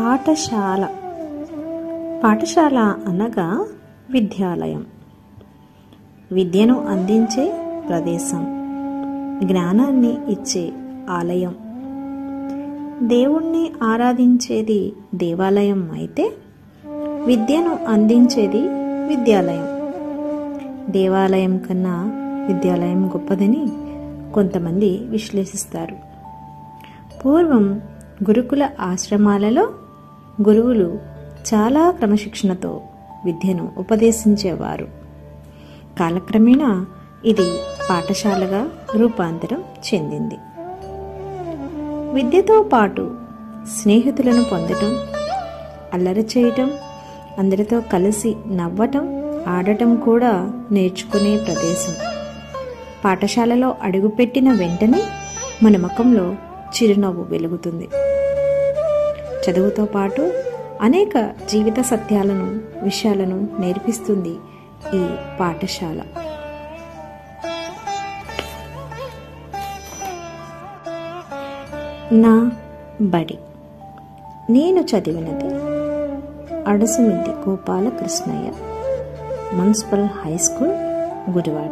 పాఠశాల పాఠశాల అనగా విద్యాలయం విద్యను అందించే ప్రదేశం జ్ఞానాన్ని ఇచ్చే ఆలయం దేవుణ్ణి ఆరాధించేది దేవాలయం అయితే విద్యను అందించేది విద్యాలయం దేవాలయం కన్నా విద్యాలయం గొప్పదని కొంతమంది విశ్లేషిస్తారు పూర్వం గురుకుల ఆశ్రమాలలో గురువులు చాలా క్రమశిక్షణతో విద్యను ఉపదేశించేవారు కాలక్రమేణా ఇది పాఠశాలగా రూపాంతరం చెందింది విద్యతో పాటు స్నేహితులను పొందటం అల్లరి చేయటం అందరితో కలిసి నవ్వటం ఆడటం కూడా నేర్చుకునే ప్రదేశం పాఠశాలలో అడుగుపెట్టిన వెంటనే మన ముఖంలో చిరునవ్వు వెలుగుతుంది చదువుతో పాటు అనేక జీవిత సత్యాలను విషయాలను నేర్పిస్తుంది ఈ పాఠశాల నా బడి నేను చదివినది అడసిమిద్ది Gopala Krishnaiah municipal high school Gudivada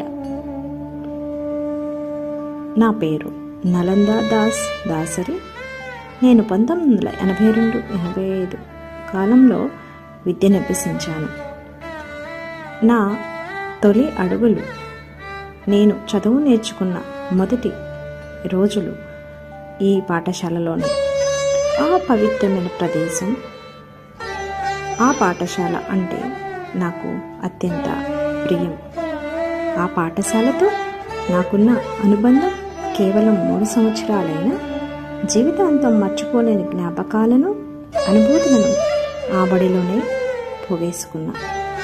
నా పేరు నలందా దాస్ దాసరి నేను పంతొమ్మిది వందల ఎనభై రెండు ఎనభై ఐదు కాలంలో విద్యను అభ్యసించాను నా తొలి అడుగులు నేను చదువు నేర్చుకున్న మొదటి రోజులు ఈ పాఠశాలలోనే ఆ పవిత్రమైన ప్రదేశం ఆ పాఠశాల అంటే నాకు అత్యంత ప్రియం ఆ పాఠశాలతో నాకున్న అనుబంధం కేవలం మూడు సంవత్సరాలైనా జీవితాంతం మర్చిపోలేని జ్ఞాపకాలను అనుభూతులను ఆ బడిలోనే పోగేసుకున్నా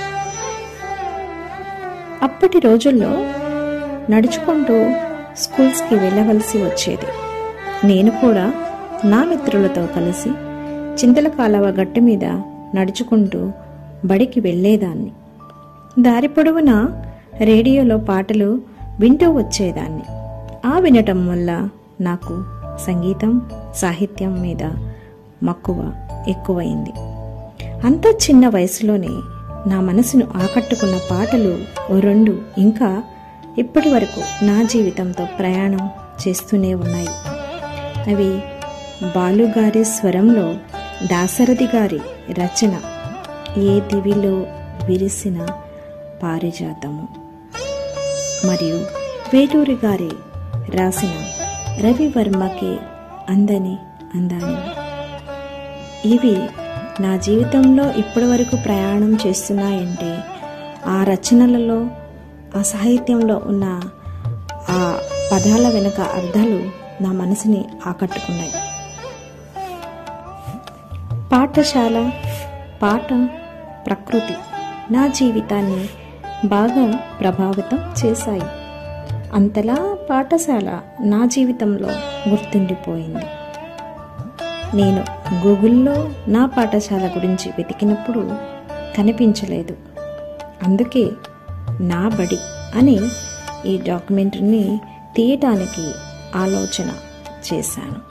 అప్పటి రోజుల్లో నడుచుకుంటూ స్కూల్స్కి వెళ్ళవలసి వచ్చేది నేను కూడా నా మిత్రులతో కలిసి చింతల కాలవ గట్టు మీద నడుచుకుంటూ బడికి వెళ్ళేదాన్ని దారి పొడవునా రేడియోలో పాటలు వింటూ వచ్చేదాన్ని ఆ వినటం వల్ల నాకు సంగీతం సాహిత్యం మీద మక్కువ ఎక్కువైంది అంత చిన్న వయసులోనే నా మనసును ఆకట్టుకున్న పాటలు ఓ రెండు ఇంకా ఇప్పటి వరకు నా జీవితంతో ప్రయాణం చేస్తూనే ఉన్నాయి అవి బాలుగారి స్వరంలో దాశరథి గారి రచన ఏ దివిలో విరిసిన పారిజాతము మరియు వేటూరి గారి రాసిన రవివర్మకే అందని అందాని ఇవి నా జీవితంలో ఇప్పటి వరకు ప్రయాణం చేస్తున్నాయంటే ఆ రచనలలో ఆ సాహిత్యంలో ఉన్న ఆ పదాల వెనుక అర్థాలు నా మనసుని ఆకట్టుకున్నాయి పాఠశాల పాట ప్రకృతి నా జీవితాన్ని బాగా ప్రభావితం చేశాయి అంతలా పాఠశాల నా జీవితంలో గుర్తుండిపోయింది నేను గూగుల్లో నా పాఠశాల గురించి వెతికినప్పుడు కనిపించలేదు అందుకే నా బడి అని ఈ డాక్యుమెంటరీని తీయటానికి ఆలోచన చేశాను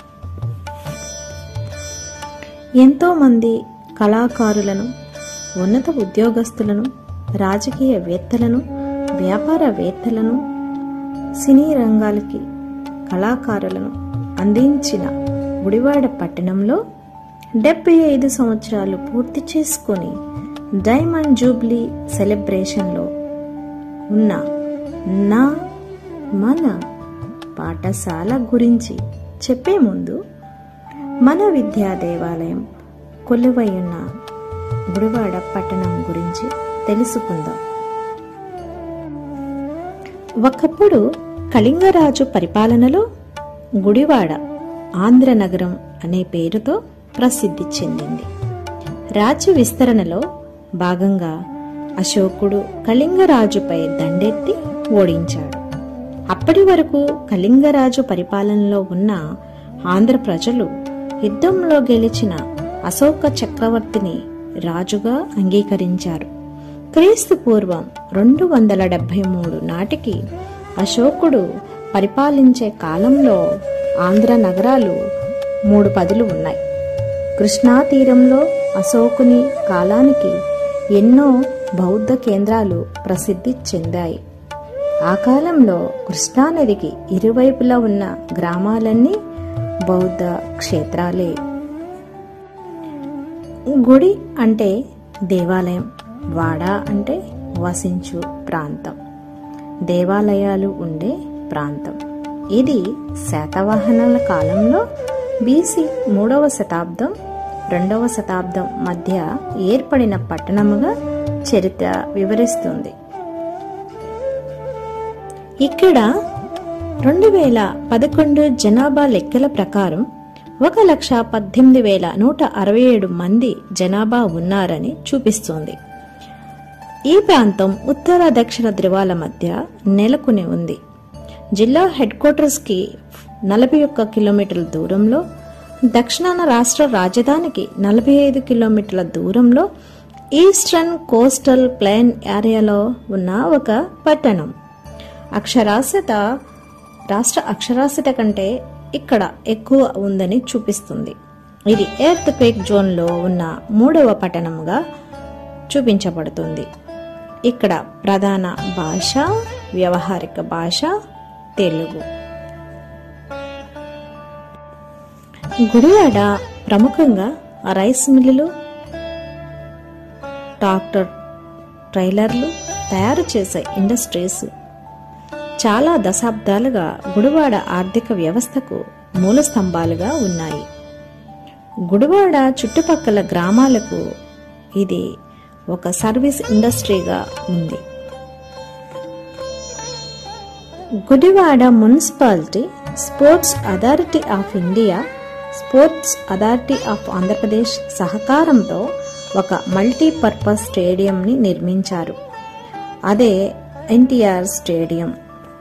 ఎంతోమంది కళాకారులను ఉన్నత ఉద్యోగస్తులను రాజకీయవేత్తలను వ్యాపారవేత్తలను సినీ రంగాలకి కళాకారులను అందించిన గుడివాడ పట్టణంలో డెబ్బై ఐదు సంవత్సరాలు పూర్తి చేసుకొని డైమండ్ జూబ్లీ సెలబ్రేషన్లో ఉన్న నా మన పాఠశాల గురించి చెప్పే ముందు మన విద్యా దేవాలయం కొలువై ఉన్న గుడివాడ పట్టణం గురించి తెలుసుకుందాం ఒకప్పుడు కళింగరాజు పరిపాలనలో గుడివాడ ఆంధ్రనగరం అనే పేరుతో ప్రసిద్ధి చెందింది రాజ్య విస్తరణలో భాగంగా అశోకుడు కళింగరాజుపై దండెత్తి ఓడించాడు అప్పటి వరకు కళింగరాజు పరిపాలనలో ఉన్న ఆంధ్ర ప్రజలు యుద్ధంలో గెలిచిన అశోక చక్రవర్తిని రాజుగా అంగీకరించారు క్రీస్తు పూర్వం రెండు వందల డెబ్బై మూడు నాటికి అశోకుడు పరిపాలించే కాలంలో ఆంధ్ర నగరాలు మూడు పదులు ఉన్నాయి కృష్ణా తీరంలో అశోకుని కాలానికి ఎన్నో బౌద్ధ కేంద్రాలు ప్రసిద్ధి చెందాయి ఆ కాలంలో కృష్ణానదికి ఇరువైపులా ఉన్న గ్రామాలన్నీ బౌద్ధ క్షేత్రాలే గుడి అంటే దేవాలయం వాడ అంటే వసించు ప్రాంతం దేవాలయాలు ఉండే ప్రాంతం ఇది శాతవాహనాల కాలంలో బీసీ మూడవ శతాబ్దం రెండవ శతాబ్దం మధ్య ఏర్పడిన పట్టణముగా చరిత్ర వివరిస్తుంది ఇక్కడ రెండు వేల పదకొండు జనాభా లెక్కల ప్రకారం ఒక లక్ష పద్దెనిమిది వేల నూట అరవై ఏడు మంది జనాభా ఉన్నారని చూపిస్తోంది ఈ ప్రాంతం ఉత్తర దక్షిణ ధ్రువాల మధ్య నెలకొని ఉంది జిల్లా హెడ్ క్వార్టర్స్కి నలభై ఒక్క కిలోమీటర్ల దూరంలో దక్షిణాన రాష్ట్ర రాజధానికి నలభై ఐదు కిలోమీటర్ల దూరంలో ఈస్టర్న్ కోస్టల్ ప్లేన్ ఏరియాలో ఉన్న ఒక పట్టణం అక్షరాస్యత రాష్ట్ర అక్షరాస్యత కంటే ఇక్కడ ఎక్కువ ఉందని చూపిస్తుంది ఇది ఎర్త్ క్వేక్ జోన్లో ఉన్న మూడవ పట్టణంగా చూపించబడుతుంది ఇక్కడ ప్రధాన భాష వ్యవహారిక భాష తెలుగు గుడివాడ ప్రముఖంగా రైస్ మిల్లులు ట్రాక్టర్ ట్రైలర్లు తయారు చేసే ఇండస్ట్రీస్ చాలా దశాబ్దాలుగా గుడివాడ ఆర్థిక వ్యవస్థకు మూల స్తంభాలుగా ఉన్నాయి గుడివాడ చుట్టుపక్కల గ్రామాలకు ఇది ఒక సర్వీస్ ఇండస్ట్రీగా ఉంది Gudivada municipality sports authority of India sports authority of Andhra Pradesh సహకారంతో ఒక మల్టీపర్పస్ స్టేడియంని నిర్మించారు అదే ఎన్టీఆర్ స్టేడియం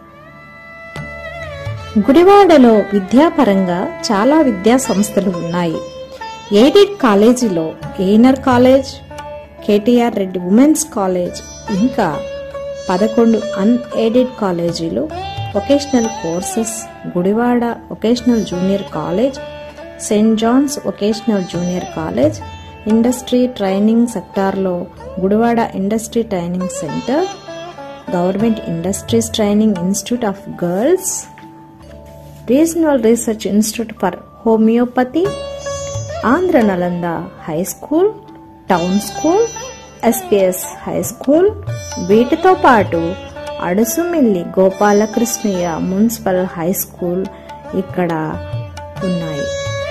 గుడివాడలో విద్యాపరంగా చాలా విద్యా సంస్థలు ఉన్నాయి ఎయిడెడ్ కాలేజీలో ఎయినర్ college KTR Reddy women's college ఇంకా పదకొండు అన్ఎయిడెడ్ కాలేజీలు vocational courses Gudivada vocational junior college saint John's vocational junior college industry training సెక్టార్లో Gudivada industry training centre government industries training institute of girls regional research institute for homoeopathy Andhra Nalanda high school town school SPS high school వీటితో పాటు Adusumilli Gopalakrishnaiah municipal high school ఇక్కడ ఉన్నాయి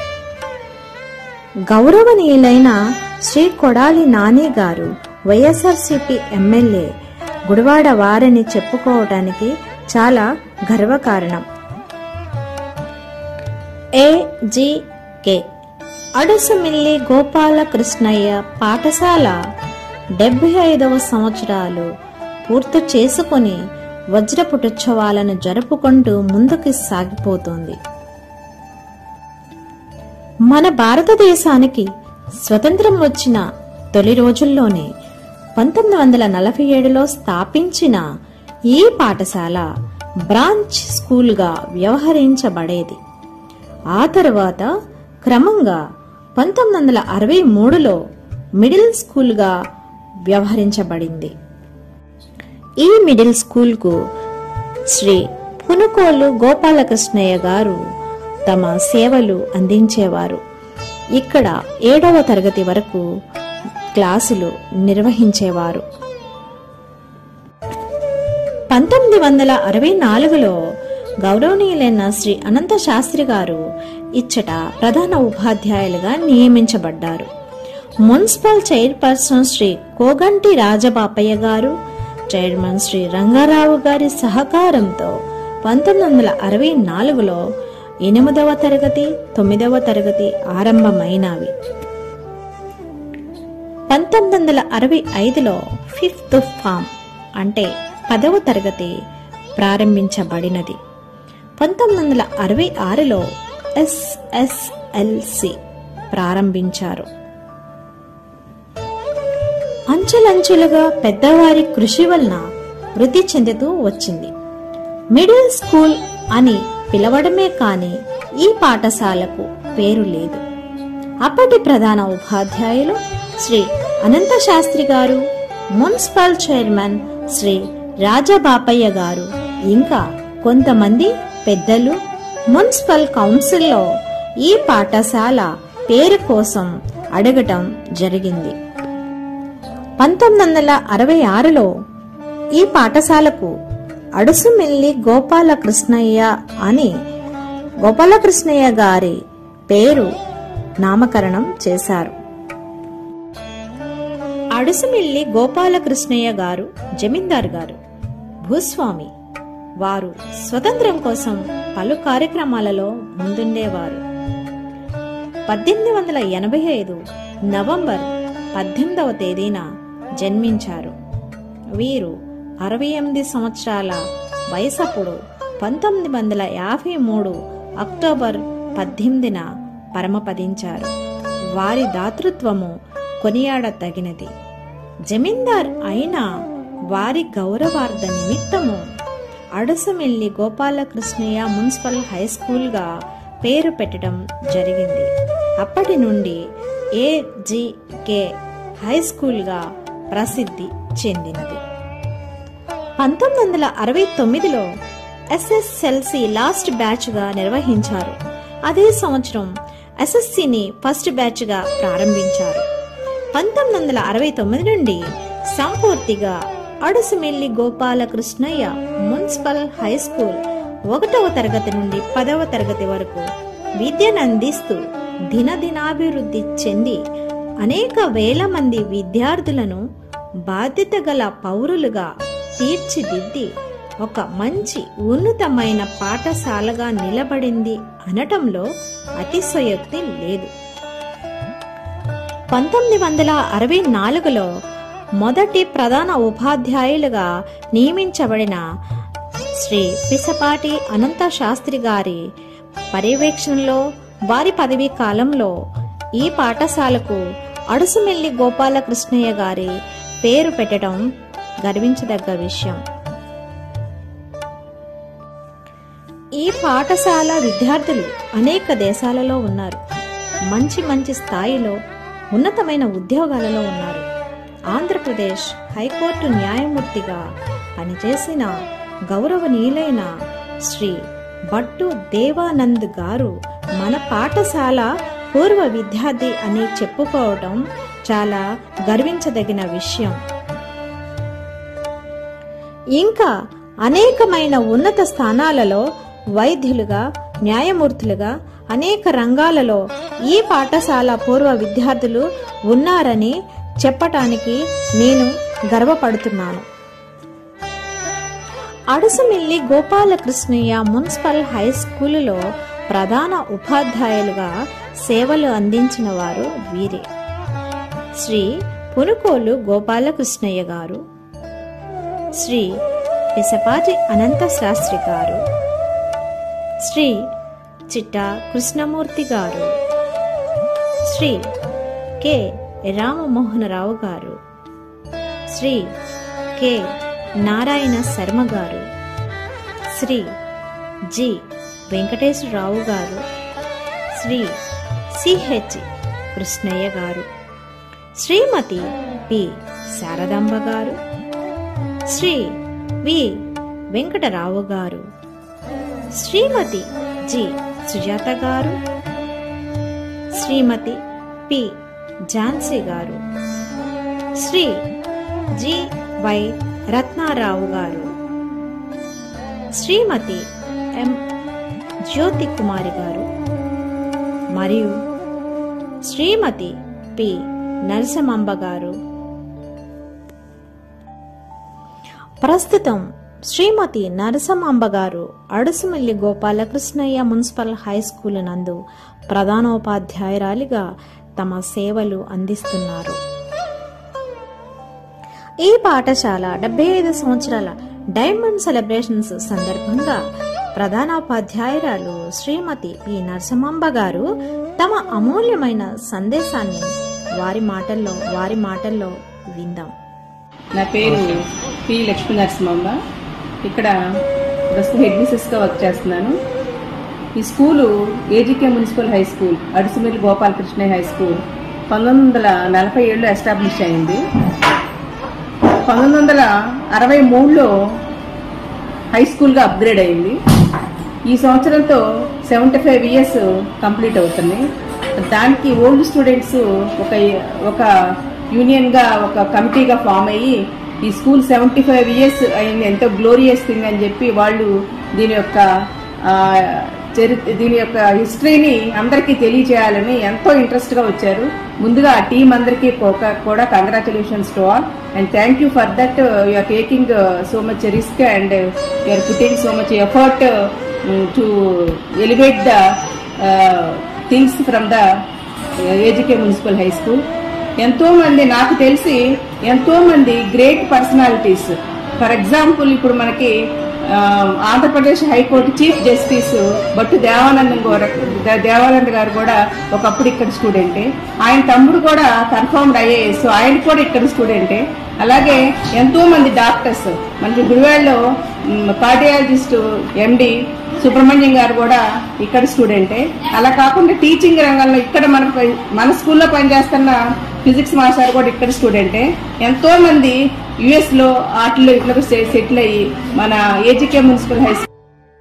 గౌరవనీయులైన శ్రీ కొడాలి నాని గారు YSRCP MLA Gudivada వారిని చెప్పుకోవటానికి చాలా గర్వకారణం ఏజికే అడుసుమిల్లి గోపాలకృష్ణయ్య పాఠశాల డెబ్బై ఐదవ సంవత్సరాలు పూర్తి చేసుకొని వజ్రపుటోత్సవాలను జరుపుకుంటూ ముందుకు సాగిపోతోంది మన భారతదేశానికి స్వతంత్రం వచ్చిన తొలి రోజుల్లోనే పంతొమ్మిది వందల నలభై ఏడులో స్థాపించిన ఈ పాఠశాల బ్రాంచ్ స్కూల్గా వ్యవహరించబడేది ఆ తర్వాత క్రమంగా పంతొమ్మిది వందల అరవై మూడులో మిడిల్ స్కూల్గా వ్యవహరించబడింది ఈ మిడిల్ స్కూల్కు శ్రీ పునుకోలు గోపాలకృష్ణయ్య గారు తమ సేవలు అందించేవారు ఇక్కడ ఏడవ తరగతి వరకు క్లాసులు నిర్వహించేవారు పంతొమ్మిది వందల అరవై నాలుగులో గౌరవనీయులైన శ్రీ అనంత శాస్త్రి గారు ఇచ్చట ప్రధాన ఉపాధ్యాయులుగా నియమించబడ్డారు మున్సిపల్ చైర్పర్సన్ శ్రీ కోగంటి రాజబాపయ్య గారు చైర్మన్ శ్రీ రంగారావు గారి సహకారంతో పంతొమ్మిది వందల అరవై నాలుగులో ఎనిమిదవ తరగతి తొమ్మిదవ తరగతి ఆరంభమైనవి పంతొమ్మిది వందల అరవై ఐదులో ఫిఫ్త్ ఫామ్ అంటే పదవ తరగతి ప్రారంభించబడినది పంతొమ్మిది వందల అరవై ఆరులో ఎస్ఎస్ఎల్సి ప్రారంభించారు అంచెలంచెలుగా పెద్దవారి కృషి వలన వృద్ధి చెందుతూ వచ్చింది మిడిల్ స్కూల్ అని పిలవడమే కాని ఈ పాఠశాలకు పేరు లేదు అప్పటి ప్రధాన ఉపాధ్యాయులు శ్రీ అనంత శాస్త్రి గారు మున్సిపల్ చైర్మన్ శ్రీ రాజబాపయ్య గారు ఇంకా కొంతమంది పెద్దలు మున్సిపల్ కౌన్సిల్లో ఈ పాఠశాల పేరు కోసం అడగటం జరిగింది పంతొమ్మిది వందల అరవై ఆరులో ఈ పాఠశాలకు అడుసుమిల్లి గోపాలకృష్ణయ్య అని గోపాలకృష్ణయ్య గారి పేరు నామకరణం చేశారు అడుసుమిల్లి గోపాలకృష్ణయ్య గారు జమీందార్ గారు భూస్వామి వారు స్వతంత్రం కోసం పలు కార్యక్రమాలలో ముందుండేవారు పద్దెనిమిది వందల ఎనభై ఐదు నవంబర్ పద్దెనిమిదవ తేదీన జన్మించారు వీరు అరవై ఎనిమిది సంవత్సరాల వయసప్పుడు పంతొమ్మిది వందల యాభై మూడు అక్టోబర్ పద్దెనిమిదిన పరమపదించారు వారి దాతృత్వము కొనియాడతగినది జమీందార్ అయిన వారి గౌరవార్థ నిమిత్తము అడుసమిల్లి గోపాలకృష్ణయ్య మున్సిపల్ హై స్కూల్గా పేరు పెట్టడం జరిగింది అప్పటి నుండి ఏజికే హై స్కూల్గా ప్రసిద్ధి చెందినది పంతొమ్మిది వందల అరవై తొమ్మిదిలో ఎస్ఎస్ఎల్సి లాస్ట్ బ్యాచ్గా నిర్వహించారు అదే సంవత్సరం ఎస్ఎస్సిని ఫస్ట్ బ్యాచ్గా ప్రారంభించారు పంతొమ్మిది వందల అరవై తొమ్మిది నుండి సంపూర్తిగా Adusumilli Gopalakrishnaiah municipal high school ఒకటవ తరగతి నుండి పదవ తరగతి వరకు విద్యను అందిస్తూ దినదినాభివృద్ధి చెంది అనేక వేల మంది విద్యార్థులను బాధ్యత గల పౌరులుగా తీర్చిదిద్ది ఒక మంచి ఉన్నతమైన పాఠశాలగా నిలబడింది అనటంలో అతిశయోక్తి లేదు పంతొమ్మిది వందల అరవై నాలుగులో మొదటి ప్రధాన ఉపాధ్యాయులుగా నియమించబడిన శ్రీ పిసపాటి అనంత శాస్త్రి గారి పర్యవేక్షణలో వారి పదవీ కాలంలో ఈ పాఠశాలకు అడుసుమెల్లి గోపాలకృష్ణయ్య గారి పేరు పెట్టడం గర్వించదగ్గ విషయం ఈ పాఠశాల విద్యార్థులు అనేక దేశాలలో ఉన్నారు మంచి మంచి స్థాయిలో ఉన్నతమైన ఉద్యోగాలలో ఉన్నారు ఆంధ్రప్రదేశ్ హైకోర్టు న్యాయమూర్తిగా పనిచేసిన గౌరవనీయులైన శ్రీ భట్టు దేవానంద్ గారు మన పాఠశాల పూర్వ విద్యార్థి అని చెప్పుకోవడం చాలా గర్వించదగిన విషయం ఇంకా అనేకమైన ఉన్నత స్థానాలలో వైద్యులుగా న్యాయమూర్తులుగా అనేక రంగాలలో ఈ పాఠశాల పూర్వ విద్యార్థులు ఉన్నారని చెప్పటానికి నేను గర్వపడుతున్నాను అడుసుమిల్లి గోపాలకృష్ణయ్య మున్సిపల్ హై స్కూలులో ప్రధాన ఉపాధ్యాయులుగా సేవలు అందించిన వారు వీరే శ్రీ పునుకోలు గోపాలకృష్ణయ్య గారు శ్రీ పిసపాటి అనంత శాస్త్రి గారు శ్రీ చిట్టా కృష్ణమూర్తి గారు శ్రీ కె రామమోహనరావు గారు శ్రీ కె నారాయణ శర్మ గారు శ్రీ జి వెంకటేశ్వరరావు గారు శ్రీ సిహెచ్ కృష్ణయ్య గారు శ్రీమతి పి శారదాంబ గారు శ్రీ వి వెంకటరావు గారు శ్రీమతి జి సుజాత గారు శ్రీమతి పి ఝాన్సీ గారు శ్రీ జి వై రత్నారావు గారు శ్రీమతి ఎం జ్యోతి కుమారి గారు మరియు శ్రీమతి పి నరసింహంబ గారు ప్రస్తుతం శ్రీమతి నరసింహంబ గారు Adusumilli Gopalakrishnaiah municipal high school నందు ప్రధానోపాధ్యాయురాలిగా తమ సేవలు అందిస్తున్నారు ఈ పాఠశాల డెబ్బై ఐదు సంవత్సరాల డైమండ్ సెలబ్రేషన్స్ సందర్భంగా ప్రధానోపాధ్యాయురాలు శ్రీమతి పి నరసింహంబ గారు తమ అమూల్యమైన సందేశాన్ని వారి మాటల్లో వారి మాటల్లో విందాం నా పేరు పి లక్ష్మీ నరసింహమ్మ ఇక్కడ ప్రస్తుతం హెడ్ మిసెస్గా వర్క్ చేస్తున్నాను ఈ school AGK municipal high school Adusumilli Gopalakrishna high school పంతొమ్మిది వందల నలభై ఏడులో ఎస్టాబ్లిష్ అయింది పంతొమ్మిది వందల అరవై మూడులో హై స్కూల్గా అప్గ్రేడ్ అయింది ఈ సంవత్సరంతో సెవెంటీ ఫైవ్ ఇయర్స్ కంప్లీట్ అవుతున్నాయి దానికి ఓల్డ్ స్టూడెంట్స్ ఒక ఒక యూనియన్గా ఒక కమిటీగా ఫామ్ అయ్యి ఈ స్కూల్ సెవెంటీ ఫైవ్ ఇయర్స్ అయింది ఎంతో గ్లోరియస్ థింగ్ అని చెప్పి వాళ్ళు దీని యొక్క ఆ, చరిత్ర దీని యొక్క హిస్టరీని అందరికీ తెలియజేయాలని ఎంతో ఇంట్రెస్ట్ గా వచ్చారు ముందుగా ఆ టీం అందరికీ ఒక- కూడా congratulations to all and thank you for that you're taking so much risk and you're putting so much effort to elevate the things from the AGK municipal high school ఎంతో మంది నాకు తెలిసి ఎంతో మంది గ్రేట్ పర్సనాలిటీస్ ఫర్ ఎగ్జాంపుల్ ఇప్పుడు మనకి ఆ, Andhra Pradesh high court chief justice Battu Devanandam garu Devanand గారు కూడా ఒకప్పుడు ఇక్కడ స్టూడెంటే ఆయన తమ్ముడు కూడా కన్ఫర్మ్డ్ ఐఏఎస్ ఆయన కూడా ఇక్కడ స్టూడెంటే అలాగే ఎంతో మంది డాక్టర్స్ మనకి గుడివాడలో కార్డియాలజిస్ట్ ఎండి సుబ్రహ్మణ్యం గారు కూడా ఇక్కడ స్టూడెంటే అలా కాకుండా టీచింగ్ రంగంలో ఇక్కడ మన మన స్కూల్లో పనిచేస్తున్న ఫిజిక్స్ మాస్టర్ కూడా ఇక్కడ స్టూడెంటే ఎంతో మంది యుఎస్ లో ఆటలు ఇట్లా సెటిల్ అయ్యి మన ఏజికే మున్సిపల్ హై స్కూల్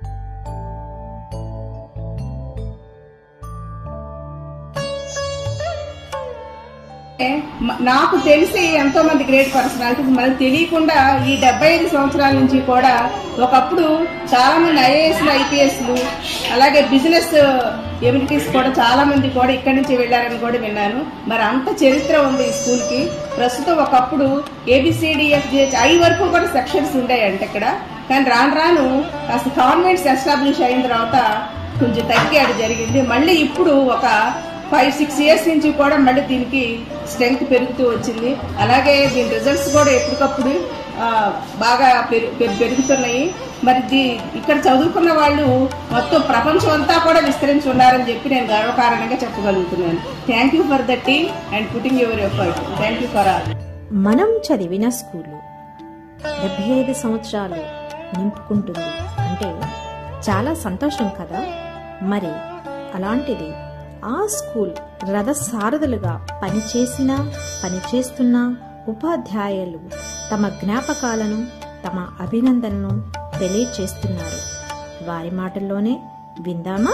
మ- నాకు తెలిసి ఎంతో మంది గ్రేట్ పర్సనాలిటీస్ మనకు తెలియకుండా ఈ డెబ్బై ఐదు సంవత్సరాల నుంచి కూడా ఒకప్పుడు చాలా మంది ఐఏఎస్లు ఐపీఎస్లు అలాగే బిజినెస్ ఎమ్యూనిటీస్ కూడా చాలా మంది కూడా ఇక్కడి నుంచి వెళ్ళారని కూడా విన్నాను మరి అంత చరిత్ర ఉంది ఈ స్కూల్ కి ప్రస్తుతం ఒకప్పుడు ఏబిసిడిఎఫ్జిహెచ్ ఐ వరకు కూడా సెక్షన్స్ ఉండేయంట ఇక్కడ కానీ రాను రాను కాస్త కాన్వెంట్స్ ఎస్టాబ్లిష్ అయిన తర్వాత కొంచెం తగ్గాడు జరిగింది మళ్ళీ ఇప్పుడు ఒక ఫైవ్ సిక్స్ ఇయర్స్ నుంచి కూడా మళ్ళీ దీనికి స్ట్రెంగ్త్ పెరుగుతూ వచ్చింది అలాగే దీని రిజల్ట్స్ కూడా ఎప్పటికప్పుడు ఆ, బాగా పెరు- పెరు- పెరుగుతున్నాయి మరి దీ ఇక్కడ చదువుకున్న వాళ్ళు మొత్తం ప్రపంచం అంతా కూడా విస్తరించి ఉన్నారని చెప్పి నేను గర్వకారణంగా చెప్పగలుగుతున్నాను thank you for the team and putting your effort thank you for all మనం చదివిన స్కూలు డెబ్బై ఐదు సంవత్సరాలు నింపుకుంటుంది అంటే చాలా సంతోషం కదా మరి అలాంటిది ఆ స్కూల్ రథసారథులుగా పనిచేసిన పనిచేస్తున్న ఉపాధ్యాయులు తమ జ్ఞాపకాలను తమ అభినందనను తెలియచేస్తున్నారు వారి మాటల్లోనే విందామా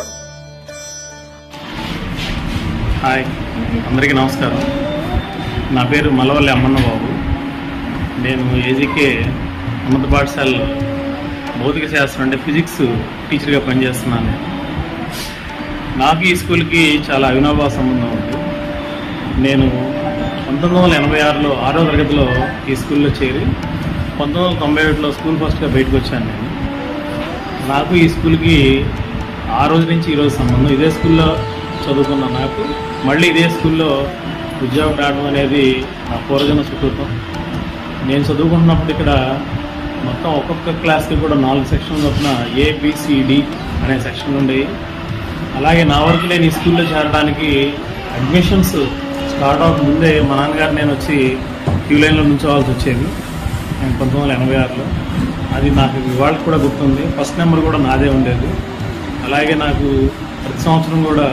హాయ్ అందరికీ నమస్కారం నా పేరు మలవల్లి అమ్మన్న బాబు నేను ఏజీకే ఉన్నత పాఠశాలలో భౌతిక శాస్త్రం అంటే ఫిజిక్స్ టీచర్గా పనిచేస్తున్నాను నాకు ఈ స్కూల్కి చాలా అవినాభావ సంబంధం ఉంది నేను పంతొమ్మిది వందల ఎనభై ఆరులో ఆరో తరగతిలో ఈ స్కూల్లో చేరి పంతొమ్మిది వందల తొంభై ఒకటిలో స్కూల్ ఫస్ట్గా బయటకు వచ్చాను నేను నాకు ఈ స్కూల్కి ఆ రోజు నుంచి ఈ రోజు సంబంధం ఇదే స్కూల్లో చదువుకున్న నాకు మళ్ళీ ఇదే స్కూల్లో ఉద్యోగం రావడం అనేది నా పూర్వజన సుకృతం నేను చదువుకుంటున్నప్పుడు ఇక్కడ మొత్తం ఒక్కొక్క క్లాస్కి కూడా నాలుగు సెక్షన్లు చొప్పున ఏబిసిడి అనే సెక్షన్లు ఉండేవి అలాగే నా వరకు నేను ఈ స్కూల్లో చేరడానికి అడ్మిషన్స్ స్టార్ట్ అవ్వక ముందే మా నాన్నగారు నేను వచ్చి క్యూ లైన్లో నుంచోవాల్సి వచ్చేది నేను పంతొమ్మిది వందల ఎనభై ఆరులో అది నాకు ఇవాళ కూడా గుర్తుంది ఫస్ట్ నెంబర్ కూడా నాదే ఉండేది అలాగే నాకు ప్రతి సంవత్సరం కూడా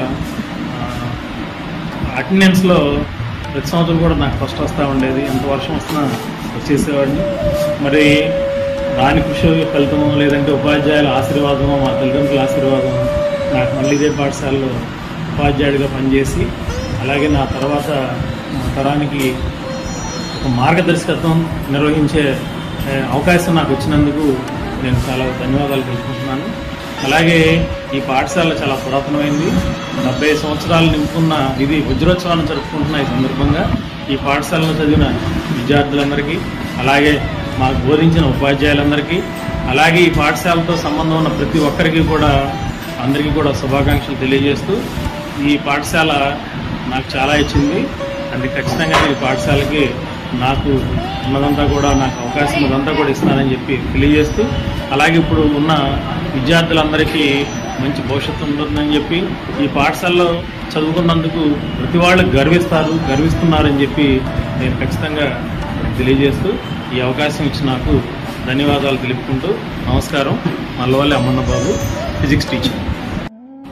అటెండెన్స్లో ప్రతి సంవత్సరం కూడా నాకు ఫస్ట్ వస్తూ ఉండేది ఎంత వర్షం వస్తున్నా వచ్చేసేవాడిని మరి దాని కృషి ఫలితమో లేదంటే ఉపాధ్యాయుల ఆశీర్వాదమో మా తల్లిదండ్రుల ఆశీర్వాదమో నాకు మళ్ళీ ఇదే పాఠశాలలో ఉపాధ్యాయుడిగా పనిచేసి అలాగే నా తర్వాత నా తరానికి ఒక మార్గదర్శకత్వం నిర్వహించే ఏ, అవకాశం నాకు వచ్చినందుకు నేను చాలా ధన్యవాదాలు తెలుపుకుంటున్నాను అలాగే ఈ పాఠశాల చాలా పురాతనమైంది డెబ్బై సంవత్సరాలు నింపుకున్న ఇది వజ్రోత్సవాన్ని జరుపుకుంటున్న ఈ సందర్భంగా ఈ పాఠశాలలో చదివిన విద్యార్థులందరికీ అలాగే మాకు బోధించిన ఉపాధ్యాయులందరికీ అలాగే ఈ పాఠశాలతో సంబంధం ఉన్న ప్రతి ఒక్కరికి కూడా అందరికీ కూడా శుభాకాంక్షలు తెలియజేస్తూ ఈ పాఠశాల నాకు చాలా ఇచ్చింది అది ఖచ్చితంగా నేను ఈ పాఠశాలకి నాకు ఉన్నదంతా కూడా నాకు అవకాశం ఉన్నదంతా కూడా ఇస్తానని చెప్పి తెలియజేస్తూ అలాగే ఇప్పుడు ఉన్న విద్యార్థులందరికీ మంచి భవిష్యత్తు ఉంటుందని చెప్పి ఈ పాఠశాలలో చదువుకున్నందుకు ప్రతి వాళ్ళు గర్విస్తారు గర్విస్తున్నారని చెప్పి నేను ఖచ్చితంగా తెలియజేస్తూ ఈ అవకాశం ఇచ్చి నాకు ధన్యవాదాలు తెలుపుకుంటూ నమస్కారం Mallavalli Ammanna Babu physics teacher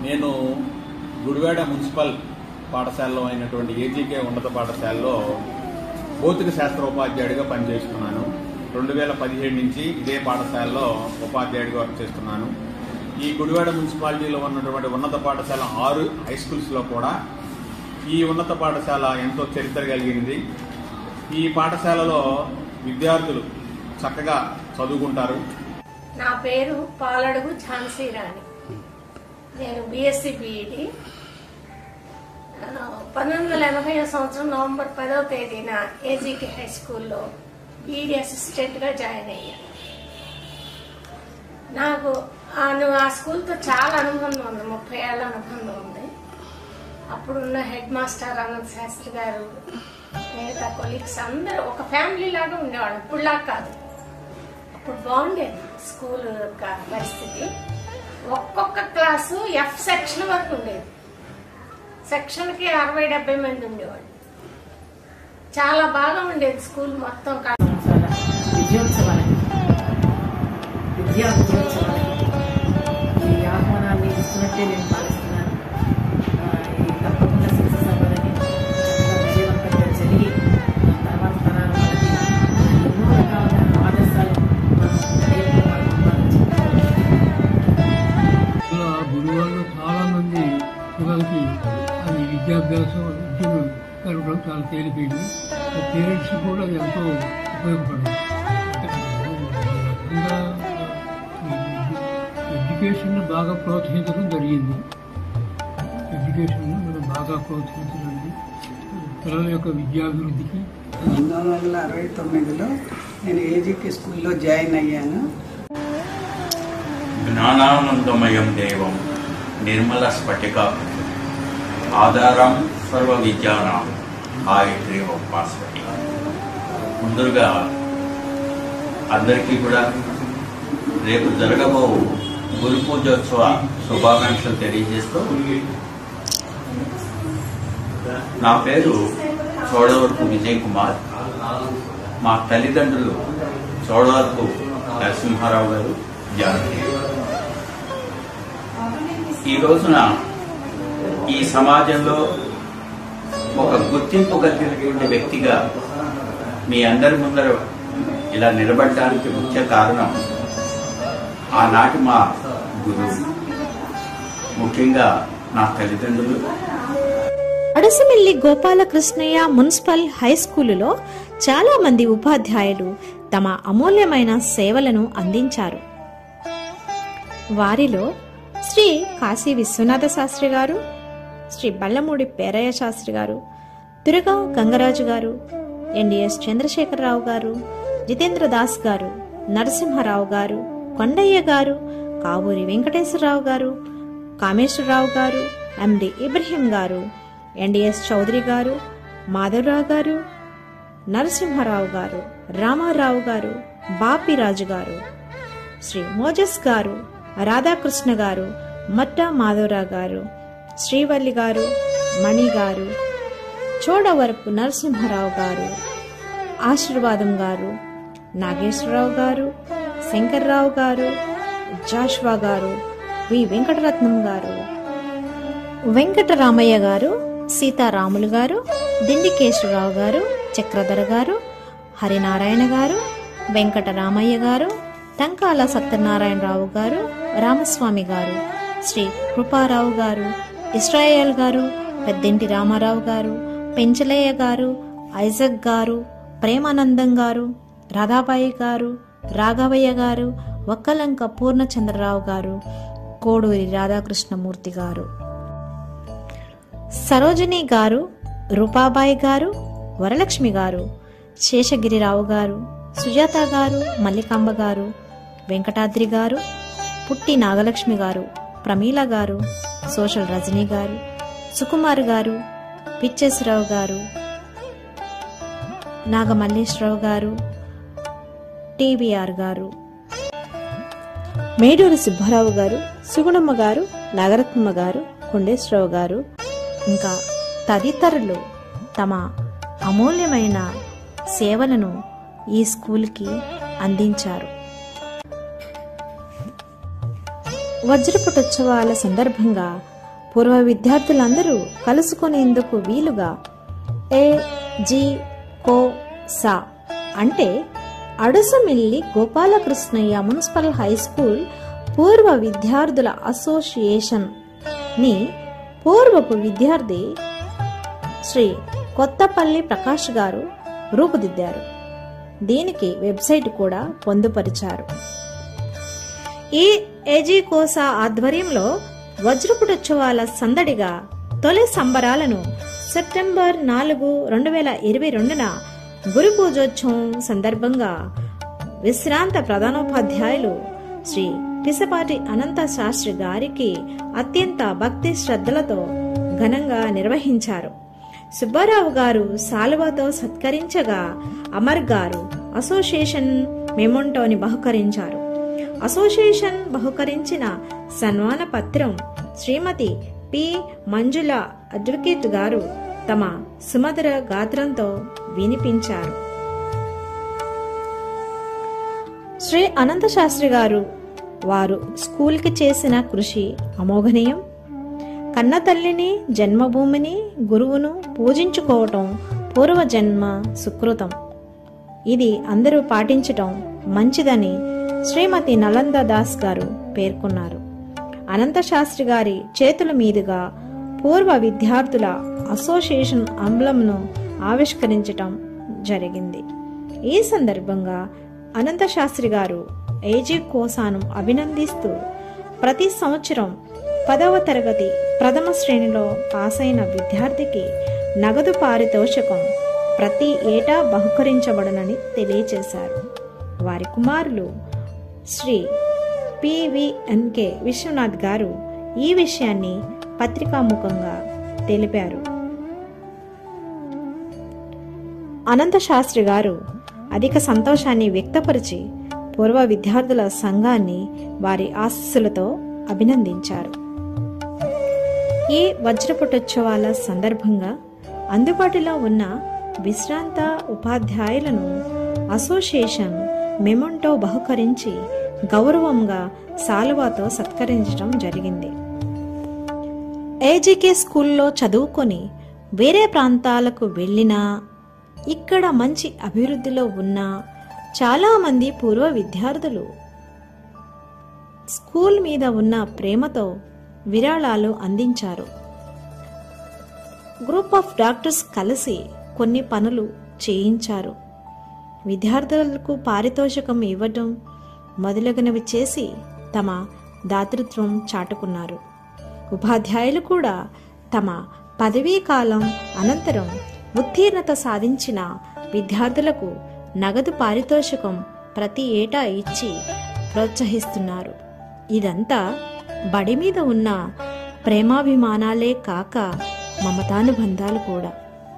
Gudivada municipal పాఠశాలలో అయినటువంటి ఏజీకే ఉన్నత పాఠశాలలో భౌతిక శాస్త్ర ఉపాధ్యాయుడిగా పనిచేస్తున్నాను రెండు వేల పదిహేడు నుంచి ఇదే పాఠశాలలో ఉపాధ్యాయుడిగా వర్క్ చేస్తున్నాను ఈ గుడివాడ మున్సిపాలిటీలో ఉన్నటువంటి ఉన్నత పాఠశాల ఆరు హై స్కూల్స్లో కూడా ఈ ఉన్నత పాఠశాల ఎంతో చరిత్ర కలిగినది ఈ పాఠశాలలో విద్యార్థులు చక్కగా చదువుకుంటారు నా పేరు పాలడుగు ఝాన్సీ రాణి నేను బీఎస్సీ బీఈడి పంతొమ్మిది వందల ఎనభై సంవత్సరం నవంబర్ పదవ తేదీన ఏజీకే హై స్కూల్లో బీఈడి అసిస్టెంట్గా జాయిన్ అయ్యాను నాకు ఆ ను- ఆ స్కూల్తో చాలా అనుబంధం ఉంది ముప్పై ఏళ్ళ అనుబంధం ఉంది అప్పుడున్న హెడ్ మాస్టర్ అనంత్ శాస్త్రి గారు మిగతా కొలీగ్స్ అందరూ ఒక ఫ్యామిలీ లాగా ఉండేవాడు ఇప్పుడులా కాదు అప్పుడు బాగుండేది స్కూల్ యొక్క పరిస్థితి ఒక్కొక్క క్లాసు ఎఫ్ సెక్షన్ వరకు ఉండేది సెక్షన్కి అరవై డెబ్బై మంది ఉండేవాళ్ళు చాలా బాగా ఉండేది స్కూల్ మొత్తం కా- సంవత్సరాల విజయోత్సవాలకి విద్యా విజయోత్సవాలకి ఈ ఆహ్వానాన్ని ఇస్తున్నట్టే నేను భావిస్తున్నాను ఆ, ఈ తప్పకుండా సక్సెస్ అవ్వాలని చక్కగా విజయవంతంగా జరిగి ఆ తర్వాత తరాల వాళ్ళకి ఎన్నో రకాల ఆదర్శాలు మనం నేర్పుకోవాలని ఇలా గురువాళ్ళు చాలా మంది పిల్లలకి అది విద్యాభ్యాసం విద్యను గడపడం చాలా తేలిపోయింది పేరెంట్స్ కూడా అది ఎంతో ఉపయోగపడింది రకంగా ఎడ్యుకేషన్ బాగా ప్రోత్సహించడం జరిగింది ఎడ్యుకేషన్ మనం బాగా ప్రోత్సహించడానికి పిల్లల యొక్క విద్యాభివృద్ధికి పంతొమ్మిది వందల అరవై తొమ్మిదిలో నేను ఏజీకే స్కూల్లో జాయిన్ అయ్యాను జ్ఞానానందమయం దేవం నిర్మల స్ఫటిక ఆధారం సర్వ విద్యానాం ఆయగ్రీవం పాస్వటి ముందుగా అందరికీ కూడా రేపు జరగబో గురు పూజోత్సవ శుభాకాంక్షలు తెలియజేస్తూ నా పేరు చోడవరపు విజయ్ కుమార్ మా తల్లిదండ్రులు చోడవరపు నరసింహారావు గారు జానకి ఈ రోజున ఈ సమాజంలో ఒక గుర్తింపు కలిగినటువంటి వ్యక్తిగా మీ అందరి ముందర ఇలా నిలబడడానికి ముఖ్య కారణం ఆనాటి మా గురువు ముఖ్యంగా నా తల్లిదండ్రులు అడసిమిల్లి గోపాలకృష్ణయ్య మున్సిపల్ హై స్కూలులో చాలా మంది ఉపాధ్యాయులు తమ అమూల్యమైన సేవలను అందించారు వారిలో శ్రీ కాశీ విశ్వనాథ శాస్త్రి గారు శ్రీ బల్లమూడి పేరయ్య శాస్త్రి గారు దుర్గా గంగరాజు గారు ఎన్డిఎస్ చంద్రశేఖరరావు గారు జితేంద్ర దాస్ గారు నరసింహారావు గారు కొండయ్య గారు కావూరి వెంకటేశ్వరరావు గారు కామేశ్వరరావు గారు ఎండి ఇబ్రహీం గారు ఎన్డిఎస్ చౌదరి గారు మాధవరావు గారు నరసింహారావు గారు రామారావు గారు బాపిరాజు గారు శ్రీ మోజస్ గారు రాధాకృష్ణ గారు మట్టా మాధవరావు గారు శ్రీవల్లి గారు మణి గారు చోడవరపు నరసింహారావు గారు ఆశీర్వాదం గారు నాగేశ్వరరావు గారు శంకర్రావు గారు జాష్వా గారు వి వెంకటరత్నం గారు వెంకటరామయ్య గారు సీతారాములు గారు దిండికేశ్వరరావు గారు చక్రధర గారు హరినారాయణ గారు వెంకటరామయ్య గారు టంకాల సత్యనారాయణరావు గారు రామస్వామి గారు శ్రీ కృపారావు గారు ఇస్రాయేల్ గారు పెద్దింటి రామారావు గారు పెంచలయ్య గారు ఐజక్ గారు ప్రేమానందం గారు రాధాబాయి గారు రాఘవయ్య గారు ఒక్కలంక పూర్ణచంద్రరావు గారు కోడూరి రాధాకృష్ణమూర్తి గారు సరోజిని గారు రూపాబాయి గారు వరలక్ష్మి గారు శేషగిరిరావు గారు సుజాత గారు మల్లికాంబ గారు వెంకటాద్రి గారు పుట్టి నాగలక్ష్మి గారు ప్రమీల గారు సోషల్ రజనీ గారు సుకుమార్ గారు పిచ్చేశ్వరరావు గారు నాగమల్లేశ్వరరావు గారు టీవీఆర్ గారు మేడూరి సుబ్బారావు గారు సుగుణమ్మ గారు నాగరత్నమ్మ గారు కొండేశ్వరరావు గారు ఇంకా తదితరులు తమ అమూల్యమైన సేవలను ఈ స్కూల్కి అందించారు వజ్రపుటోత్సవాల సందర్భంగా పూర్వ విద్యార్థులందరూ కలుసుకునేందుకు వీలుగా ఏ జి కో సా అంటే Adusumilli Gopalakrishnaiah municipal high school పూర్వ విద్యార్థుల అసోసియేషన్ ని పూర్వపు విద్యార్థి శ్రీ కొత్తపల్లి ప్రకాష్ గారు రూపుదిద్దారు దీనికి వెబ్సైట్ కూడా పొందుపరిచారు ఈ ఏజీ కోసా ఆధ్వర్యంలో వజ్రపుటోత్సవాల సందడిగా తొలి సంబరాలను సెప్టెంబర్ నాలుగు రెండు వేల ఇరవై రెండున గురు పూజోత్సవం సందర్భంగా విశ్రాంత ప్రధానోపాధ్యాయులు శ్రీ పిసపాటి అనంత శాస్త్రి గారికి అత్యంత భక్తి శ్రద్ధలతో ఘనంగా నిర్వహించారు సుబ్బారావు గారు సాలువతో సత్కరించగా అమర్ గారు అసోసియేషన్ మెమోంటోని బహుకరించారు అసోసియేషన్ బహుకరించిన సన్మాన పత్రం శ్రీమతి పి మంజుల అడ్వకేట్ గారు తమ సుమధుర గాత్రంతో వినిపించారు శ్రీ అనంత శాస్త్రి గారు వారు స్కూల్కి చేసిన కృషి అమోఘనీయం కన్న తల్లిని జన్మభూమిని గురువును పూజించుకోవటం పూర్వజన్మ సుకృతం ఇది అందరూ పాటించటం మంచిదని శ్రీమతి నలంద దాస్ గారు పేర్కొన్నారు అనంత శాస్త్రి గారి చేతుల మీదుగా పూర్వ విద్యార్థుల అసోసియేషన్ అంబ్లంను ఆవిష్కరించటం జరిగింది ఈ సందర్భంగా అనంత శాస్త్రి గారు ఏజీ కోసాను అభినందిస్తూ ప్రతి సంవత్సరం పదవ తరగతి ప్రథమ శ్రేణిలో పాసైన విద్యార్థికి నగదు పారితోషికం ప్రతి ఏటా బహుకరించబడనని తెలియచేశారు వారి కుమారులు శ్రీ పివిఎన్కే విశ్వనాథ్ గారు ఈ విషయాన్ని పత్రికాముఖంగా తెలిపారు అనంత శాస్త్రి గారు అధిక సంతోషాన్ని వ్యక్తపరిచి పూర్వ విద్యార్థుల సంఘాన్ని వారి ఆశస్సులతో అభినందించారు ఈ వజ్రపుటోత్సవాల సందర్భంగా అందుబాటులో ఉన్న విశ్రాంత ఉపాధ్యాయులను అసోసియేషన్ మెమొంటో బహుకరించి గౌరవంగా సాలువాతో సత్కరించడం జరిగింది ఏజీకే స్కూల్లో చదువుకొని వేరే ప్రాంతాలకు వెళ్ళినా ఇక్కడ మంచి అభివృద్ధిలో ఉన్న చాలామంది పూర్వ విద్యార్థులు స్కూల్ మీద ఉన్న ప్రేమతో విరాళాలు అందించారు గ్రూప్ ఆఫ్ డాక్టర్స్ కలిసి కొన్ని పనులు చేయించారు విద్యార్థులకు పారితోషికం ఇవ్వటం మొదలగునవి చేసి తమ దాతృత్వం చాటుకున్నారు ఉపాధ్యాయులు కూడా తమ పదవీ కాలం అనంతరం ఉత్తీర్ణత సాధించిన విద్యార్థులకు నగదు పారితోషికం ప్రతి ఏటా ఇచ్చి ప్రోత్సహిస్తున్నారు ఇదంతా బడి మీద ఉన్న ప్రేమాభిమానాలే కాక మమతానుబంధాలు కూడా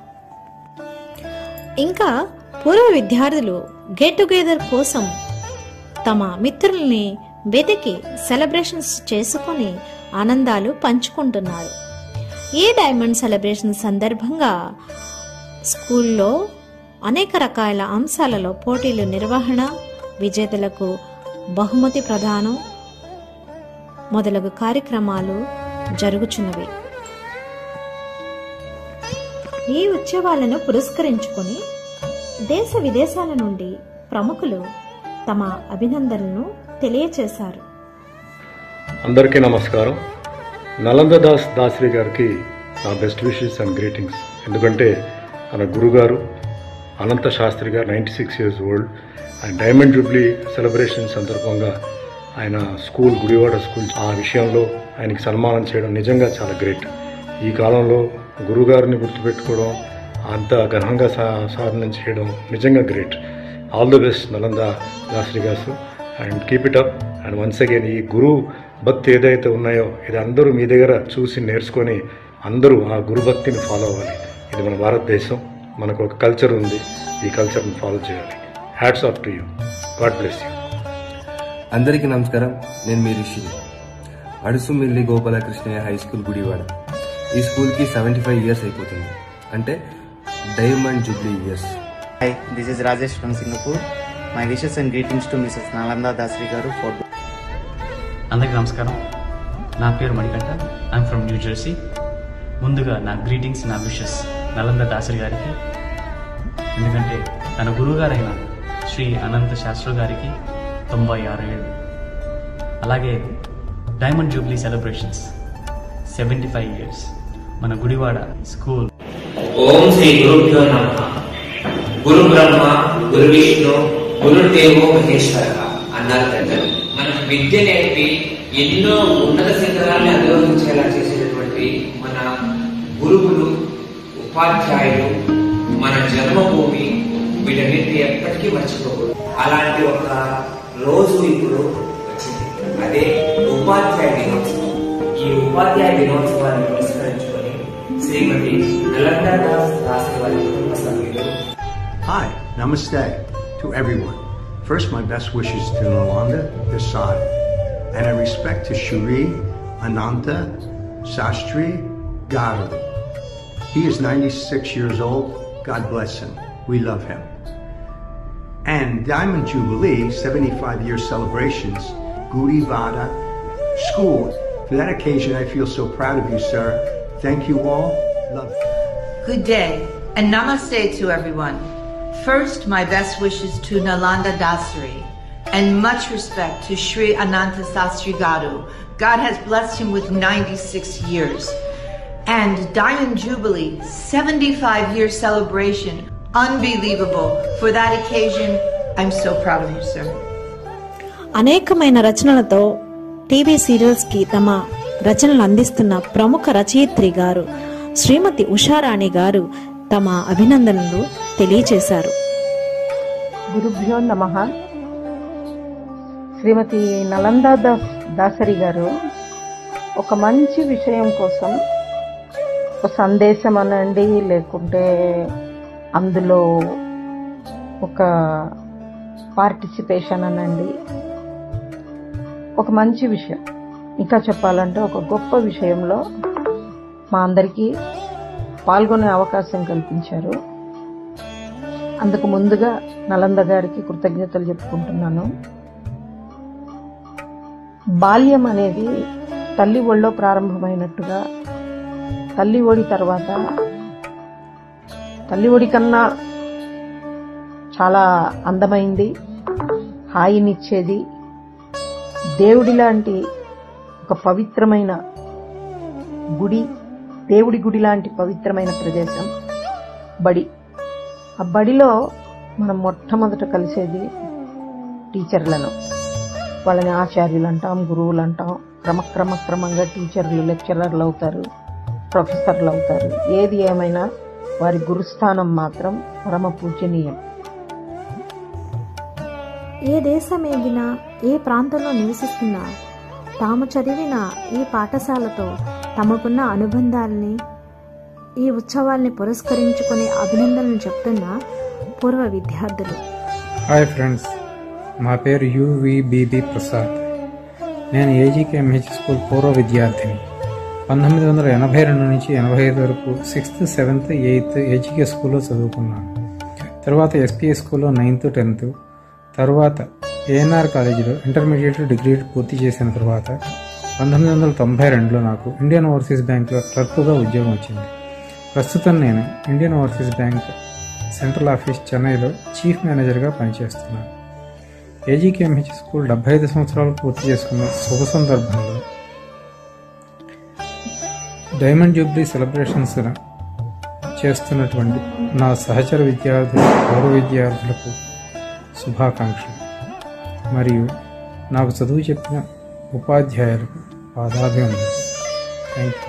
ఇంకా పూర్వ విద్యార్థులు గెట్ టుగెదర్ కోసం తమ మిత్రుల్ని వెతికి సెలబ్రేషన్స్ చేసుకొని ఆనందాలు పంచుకుంటున్నారు ఈ డైమండ్ సెలబ్రేషన్ సందర్భంగా స్కూల్లో అనేక రకాల అంశాలలో పోటీలు నిర్వహణ విజేతలకు బహుమతి ప్రదానం మొదలగు కార్యక్రమాలు జరుగుచున్నవి ఈ ఉత్సవాలను పురస్కరించుకొని దేశ విదేశాల నుండి ప్రముఖులు తమ అభినందనలను తెలియచేశారు అందరికీ నమస్కారం నలంద దాస్ దాసరి గారికి నా బెస్ట్ విషెస్ అండ్ గ్రీటింగ్స్ ఎందుకంటే మన గురుగారు అనంత శాస్త్రి గారు నైంటీ సిక్స్ ఇయర్స్ ఓల్డ్ ఆయన డైమండ్ జూబ్లీ సెలబ్రేషన్ సందర్భంగా ఆయన స్కూల్ గుడివాడ స్కూల్ ఆ విషయంలో ఆయనకి సన్మానం చేయడం నిజంగా చాలా గ్రేట్ ఈ కాలంలో గురుగారిని గుర్తుపెట్టుకోవడం అంత ఘనంగా సా సాధన చేయడం నిజంగా great all the best Nalanda Dasari గారు and keep it up and once again ఈ గురు భక్తి ఏదైతే ఉన్నాయో ఇది అందరూ మీ దగ్గర చూసి నేర్చుకొని అందరూ ఆ గురు భక్తిని ఫాలో అవ్వాలి ఇది మన భారతదేశం మనకు ఒక కల్చర్ ఉంది ఈ కల్చర్ని ఫాలో చేయాలి hats off to you god bless you అందరికీ నమస్కారం నేను మీ రిషి అడుసుమిల్లి గోపాలకృష్ణయ్య హై స్కూల్ గుడివాడ ఈ స్కూల్కి సెవెంటీ ఫైవ్ ఇయర్స్ అయిపోతుంది అంటే diamond jubilee years Hi, this is Rajesh from Singapore. My wishes and greetings to Mrs. Nalanda Dasri Garu for అందరికీ నమస్కారం నా పేరు Manikanta I'm from New Jersey ముందుగా నా గ్రీటింగ్స్ నా విషెస్ నలంద దాసరి గారికి ఎందుకంటే తన గురువుగారైన శ్రీ అనంత శాస్త్రి గారికి తొంభై ఆరు ఏళ్ళు అలాగే diamond jubilee celebrations seventy five years మన గుడివాడ స్కూల్ ఓం శ్రీ గురుభ్యో నమ గురు బ్రహ్మ గురు విష్ణు గురుదేవో మహేశ్వర అన్నారు పెద్దలు మనకు విద్య నేర్పి ఎన్నో ఉన్నత శిఖరాన్ని అధిరోహించేలా చేసేటటువంటి మన గురువులు ఉపాధ్యాయులు మన జన్మభూమి వీటన్నిటిని ఎప్పటికీ మర్చిపోకూడదు అలాంటి ఒక రోజు ఇప్పుడు వచ్చింది అదే ఉపాధ్యాయ దినోత్సవం ఈ ఉపాధ్యాయ దినోత్సవాన్ని పురస్కరించుకొని శ్రీమతి నలందా దాస్ దాస్ వారి కుటుంబ సభ్యులు Hi, namaste to everyone. First, my best wishes to Nalanda Desai, and I respect to Shri Ananta Sastri Garu. He is 96 years old. God bless him. We love him. And Diamond Jubilee 75 year celebrations, Gudi Vada School. For that occasion, I feel so proud of you, sir. Thank you all. Love. Good day and namaste to everyone. First, my best wishes to Nalanda Dasari and much respect to Sri Ananta Sastri Garu. God has blessed him with 96 years. And Diamond Jubilee, 75 year celebration. Unbelievable. For that occasion, I'm so proud of you, sir. అనేకమైన రచనలతో TV సీరియల్స్కి తమ రచనలు అందిస్తున్న ప్రముఖ రచయిత్రి గారు శ్రీమతి ఉషారాణి గారు తమ అభినందనలు తెలియచేశారు గురుభ్యో నమ శ్రీమతి నలందా దాస్ దాసరి గారు ఒక మంచి విషయం కోసం ఒక సందేశం అనండి లేకుంటే అందులో ఒక పార్టిసిపేషన్ అనండి ఒక మంచి విషయం ఇంకా చెప్పాలంటే ఒక గొప్ప విషయంలో మా అందరికీ పాల్గొనే అవకాశం కల్పించారు అందుకు ముందుగా నలంద గారికి కృతజ్ఞతలు చెప్పుకుంటున్నాను బాల్యం అనేది తల్లి ఒళ్ళో ప్రారంభమైనట్టుగా తల్లి ఒడి తర్వాత తల్లి ఒడి కన్నా చాలా అందమైంది హాయినిచ్చేది దేవుడి లాంటి ఒక పవిత్రమైన గుడి దేవుడి గుడి లాంటి పవిత్రమైన ప్రదేశం బడి ఆ బడిలో మనం మొట్టమొదట కలిసేది టీచర్లను వాళ్ళని ఆచార్యులు అంటాం గురువులు అంటాం క్రమక్రమ క్రమంగా టీచర్లు లెక్చరర్లు అవుతారు ప్రొఫెసర్లు అవుతారు ఏది ఏమైనా వారి గురుస్థానం మాత్రం పరమ పూజనీయం ఏ దేశమేగినా ఏ ప్రాంతంలో నివసిస్తున్నా తాము చదివిన ఈ పాఠశాలతో తమకున్న అనుబంధాల్ని ఈ ఉత్సవాల్ని పురస్కరించుకునే అభినందనలు చెప్తున్న పూర్వ విద్యార్థులు హాయ్ ఫ్రెండ్స్ మా పేరు యువిబిబి ప్రసాద్ నేను ఏజీకేఎంహెచ్ స్కూల్ పూర్వ విద్యార్థిని పంతొమ్మిది వందల ఎనభై రెండు నుంచి ఎనభై ఐదు వరకు సిక్స్త్ సెవెంత్ ఎయిత్ ఏజీకే స్కూల్లో చదువుకున్నాను తర్వాత ఎస్పీఏ స్కూల్లో నైన్త్ టెన్త్ తర్వాత ఏఎన్ఆర్ కాలేజీలో ఇంటర్మీడియట్ డిగ్రీ పూర్తి చేసిన తర్వాత పంతొమ్మిది వందల తొంభై రెండులో నాకు ఇండియన్ ఓవర్సీస్ బ్యాంక్లో క్లర్క్గా ఉద్యోగం వచ్చింది ప్రస్తుతం నేను Indian Overseas Bank central office చెన్నైలో చీఫ్ మేనేజర్గా పనిచేస్తున్నాను ఏజీకేఎంహెచ్ స్కూల్ డెబ్బై ఐదు సంవత్సరాలు పూర్తి చేసుకున్న శుభ సందర్భంలో డైమండ్ జూబ్లీ సెలబ్రేషన్స్ చేస్తున్నటువంటి నా సహచర విద్యార్థులు పూర్వ విద్యార్థులకు శుభాకాంక్షలు మరియు నాకు చదువు చెప్పిన ఉపాధ్యాయులకు పాదాభివందనం థ్యాంక్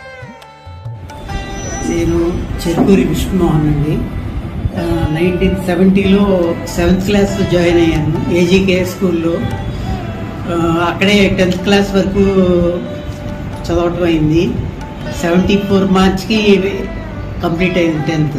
యూ నేను చెరుకూరి విష్ణుమోహన్ అండి నైన్టీన్ సెవెంటీలో సెవెంత్ క్లాస్ జాయిన్ అయ్యాను ఏజీకే స్కూల్లో ఆ, అక్కడే టెన్త్ క్లాస్ వరకు చదవటం అయింది సెవెంటీ ఫోర్ మార్చ్కి కంప్లీట్ అయింది టెన్త్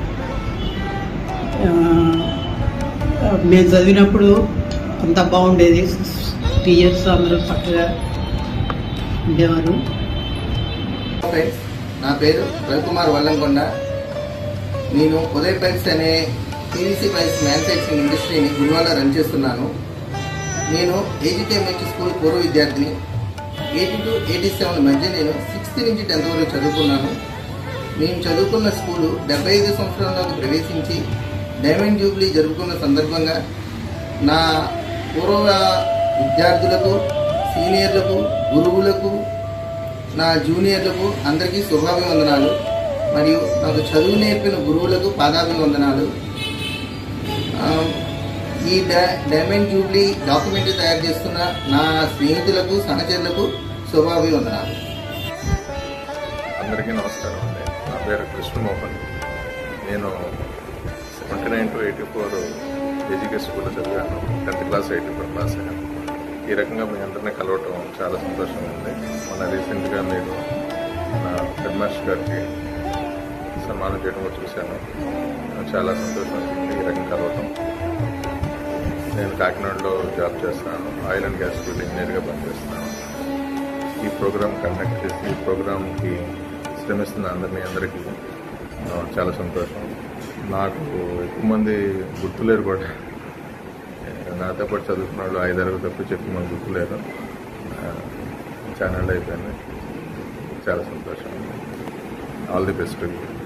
మేము చదివినప్పుడు అంతా బాగుండేది టీచర్స్ అందరూ చక్కగా ఉండేవారు ఫ్రెండ్స్ నా పేరు రవికుమార్ వల్లంకొండ నేను ఉదయ్ పెయింట్స్ అనే పీవీసీ పైప్స్ మ్యానుఫ్యాక్చరింగ్ ఇండస్ట్రీని గుడివాడ రన్ చేస్తున్నాను నేను ఏజీకేఎంహెచ్ స్కూల్ పూర్వ విద్యార్థిని ఎయిటీ టు ఎయిటీ సెవెన్ మధ్య నేను సిక్స్త్ నుంచి టెన్త్ వరకు చదువుకున్నాను మేము చదువుకున్న స్కూలు డెబ్బై ఐదు సంవత్సరాలకు ప్రవేశించి డైమండ్ జూబ్లీ జరుపుకున్న సందర్భంగా నా పూర్వ విద్యార్థులకు సీనియర్లకు గురువులకు నా జూనియర్లకు అందరికీ శుభాభివందనాలు మరియు నాకు చదువు నేర్పిన గురువులకు పాదాభివందనాలు ఆ, ఈ డై- డైమండ్ జూబ్లీ డాక్యుమెంటరీ తయారు చేస్తున్న నా స్నేహితులకు సహచరులకు శుభాభివందనాలు అందరికీ నమస్కారం అండి నా పేరు కృష్ణమోహన్ నేను seventy nine to eighty four education స్కూల్లో చదివాను tenth class eighty four class అయ్యాను ఈ రకంగా మీ అందరినీ కలవటం చాలా సంతోషంగా ఉంది మొన్న రీసెంట్గా మీరు నా హెడ్ మాస్టర్ గారికి సన్మానం చేయడం కూడా చూశాను నాకు చాలా సంతోషం ఉంది ఈ రకంగా కలవటం నేను కాకినాడలో జాబ్ చేస్తున్నాను ఆయిల్ అండ్ గ్యాస్ ఫీల్డ్ ఇంజనీర్గా పనిచేస్తున్నాను ఈ ప్రోగ్రామ్ కండక్ట్ చేసి ఈ ప్రోగ్రామ్కి శ్రమిస్తున్న అందరినీ అందరికీ ఆ, చాలా సంతోషం నాకు ఎక్కువ మంది గుర్తులేరు కూడా నాతో పాటు చదువుకున్న వాళ్ళు ఐదారు తప్పించి ఎక్కువ మంది గుర్తులేరు ఆ, ఛానల్ అయిపోయింది చాలా సంతోషం ఆల్ ది బెస్ట్